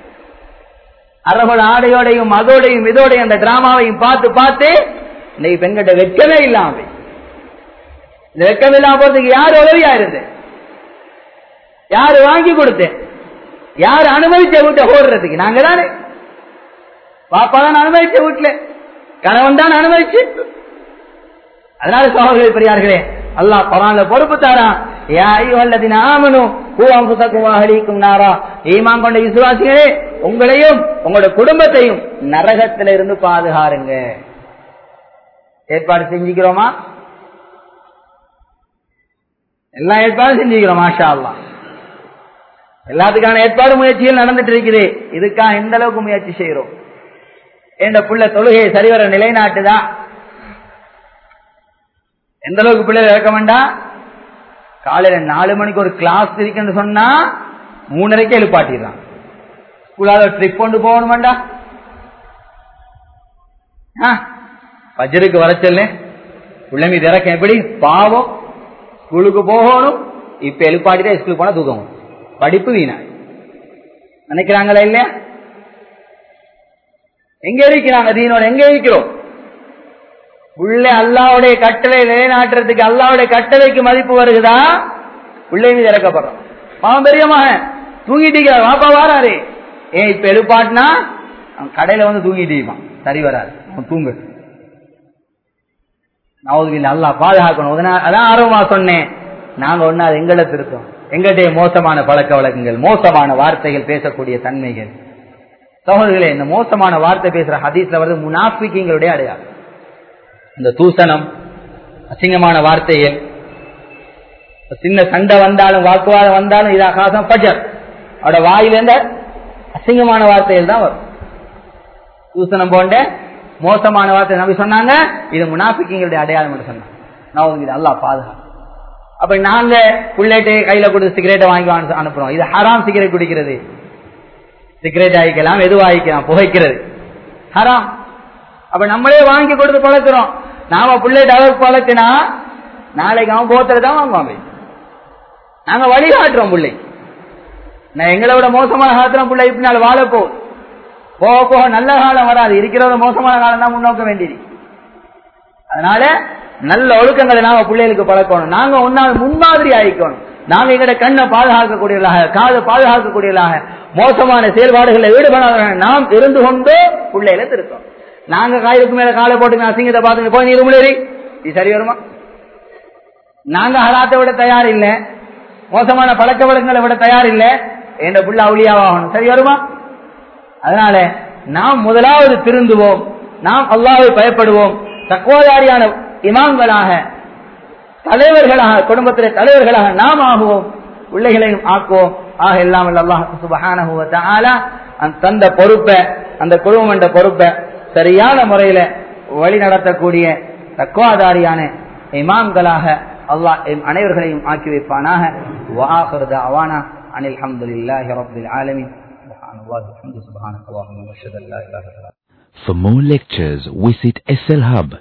அரபோட ஆடையோடையும் அதோடையும் இதோடையும் அந்த டிராமாவையும் பார்த்து பார்த்து இன்னைக்கு பெண்கிட்ட வெட்கமே இல்லாம போய் இந்த வெட்கம் இல்லாம போறதுக்கு யார் உதவியா இருந்து யாரு வாங்கி கொடுத்தேன் யார் அனுமதிச்ச வீட்டை ஓடுறதுக்கு நாங்க தானே பாப்பா தான் அனுமதிச்ச வீட்டுல கணவன் தான் அனுமதிச்சு அதனால சகோதரர்கள் பெரியார்களே அல்லாஹ் குரான்ல பொறுப்பு தாரா யா ஐயுஹல்லதீன ஆமனு கூ அன்ஃபுஸக்கும் வ அஹ்லீக்கும் நாரா ஈமான் கொண்ட விசுவாசிகளே உங்களையும் உங்களோட குடும்பத்தையும் நரகத்தில இருந்து பாதுகாருங்க ஏற்பாடு செஞ்சுக்கிறோமா எல்லா ஏற்பாடும் செஞ்சுக்கிறோம் மாஷா அல்லாஹ் எல்லாத்துக்கான ஏற்பாடு முயற்சிகள் நடந்துட்டு இருக்குது இதுக்காக எந்த அளவுக்கு முயற்சி செய்யறோம் என்ற புள்ள தொழுகையை சரிவர நிலைநாட்டுதா எந்த அளவுக்கு பிள்ளைகள் இறக்க வேண்டாம் காலையில நாலு மணிக்கு ஒரு கிளாஸ் இருக்குன்னு சொன்னா மூணரைக்கு எழுப்பாட்டிடுறான் ஸ்கூலால ட்ரிப் கொண்டு போகணும் வேண்டாம் பஜருக்கு வர சொல்லு பிள்ளை மீது இறக்கம் எப்படி பாவம் ஸ்கூலுக்கு போகணும் இப்ப எழுப்பாட்டிட்டே ஸ்கூலுக்கு போனா தூக்கம் படிப்பு வீணா நினைக்கிறாங்களா இல்லையா எங்க இருக்கிறாங்க தீனோட எங்க இருக்கிறோம் உள்ள அல்லாவுடைய கட்டளை நிலைநாட்டுறதுக்கு அல்லாவுடைய கட்டளைக்கு மதிப்பு வருகுதா உள்ளே மீது இறக்கப்படுறோம் அவன் பெரிய மகன் தூங்கிட்டீங்க வாப்பா வாராரு ஏன் இப்ப எழுப்பாட்டினா அவன் கடையில வந்து தூங்கிட்டு இருப்பான் சரி வராது அவன் தூங்கு நவதுவில் அல்லா பாதுகாக்கணும் அதனா- அதான் ஆர்வமா சொன்னேன் நாங்க ஒண்ணு அது எங்களை திருத்தோம் எங்களுடைய மோசமான பழக்க வழக்கங்கள் மோசமான வார்த்தைகள் பேசக்கூடிய தன்மைகள் சகோதரர்களே இந்த மோசமான வார்த்தை பேசுற ஹதீஸ்ல வருது முனாஃபிக்கிங்களுடைய அடையாளம் இந்த தூசணம் அசிங்கமான வார்த்தைகள் சின்ன சண்டை வந்தாலும் வாக்குவாதம் வந்தாலும் இதா காசம் பஜர் அவட வாயிலிருந்த அசிங்கமான வார்த்தைகள் தான் வரும் தூசணம் போன்ற மோசமான வார்த்தை நம்பி சொன்னாங்க இது முனாஃபிக்கிங்களுடைய அடையாளம் என்று சொன்னாங்க நான் இது அல்லா பாதுகாப்பு அப்ப நாங்க புள்ளேட்டை கையில கொடுத்து சிகரெட்டை வாங்கி வாங்க அனுப்புறோம் இது ஹராம் சிகரெட் குடிக்கிறது சிகரெட் ஆகிக்கலாம் எது ஆகிக்கலாம் புகைக்கிறது ஹராம் அப்ப நம்மளே வாங்கி கொடுத்து பழக்கிறோம் நாம புள்ளேட் அளவுக்கு பழக்கினா நாளைக்கு அவன் போத்தரை தான் வாங்குவான் போய். நாங்க வழிகாட்டுறோம் பிள்ளை நான் எங்களை விட மோசமான காலத்துல பிள்ளை பின்னால் வாழ போகுது போக போக நல்ல காலம் வராது இருக்கிறத மோசமான காலம் தான் முன்னோக்க வேண்டியது அதனால நல்ல ஒழுக்கங்களை நாம பிள்ளைகளுக்கு பழக்கணும் நாங்க ஒன்னால் முன்மாதிரி ஆயிக்கணும் நாங்க எங்கட கண்ணை பாதுகாக்கக்கூடியவர்களாக காதை பாதுகாக்கக்கூடியவர்களாக மோசமான செயல்பாடுகளில் ஈடுபடாத நாம் இருந்து கொண்டு பிள்ளைகளை திருத்தோம் நாங்க காய்க்கு மேல காலை போட்டு அசிங்கத்தை பார்த்து போய் நீ ரூம்லேரி இது சரி வருமா நாங்க ஹலாத்தை விட தயார் இல்ல மோசமான பழக்க வழக்கங்களை விட தயார் இல்ல என்ற புள்ள அவுளியாவாகணும் சரி வருமா அதனால நாம் முதலாவது திருந்துவோம் நாம் அல்லாவை பயப்படுவோம் தக்குவதாரியான இமாம்களாக தலைவர்களாக குடும்பத்திலே தலைவர்களாக நாம் ஆகுவோம் பிள்ளைகளையும் ஆக்குவோம் ஆக எல்லாம் அல்லாஹ் சுபஹானஹு வ தஆலா அந்த தந்த பொறுப்பை அந்த குடும்பம் என்ற பொறுப்பை சரியான முறையில வழி நடத்தக்கூடிய தக்குவாதாரியான இமாம்களாக அல்லாஹ் எம் அனைவர்களையும் ஆக்கி வைப்பானாக وآخر دعوانا عن الحمد لله رب العالمين سبحان الله وبحمده سبحانك اللهم واشهد ان لا اله الا انت For more lectures, visit SL Hub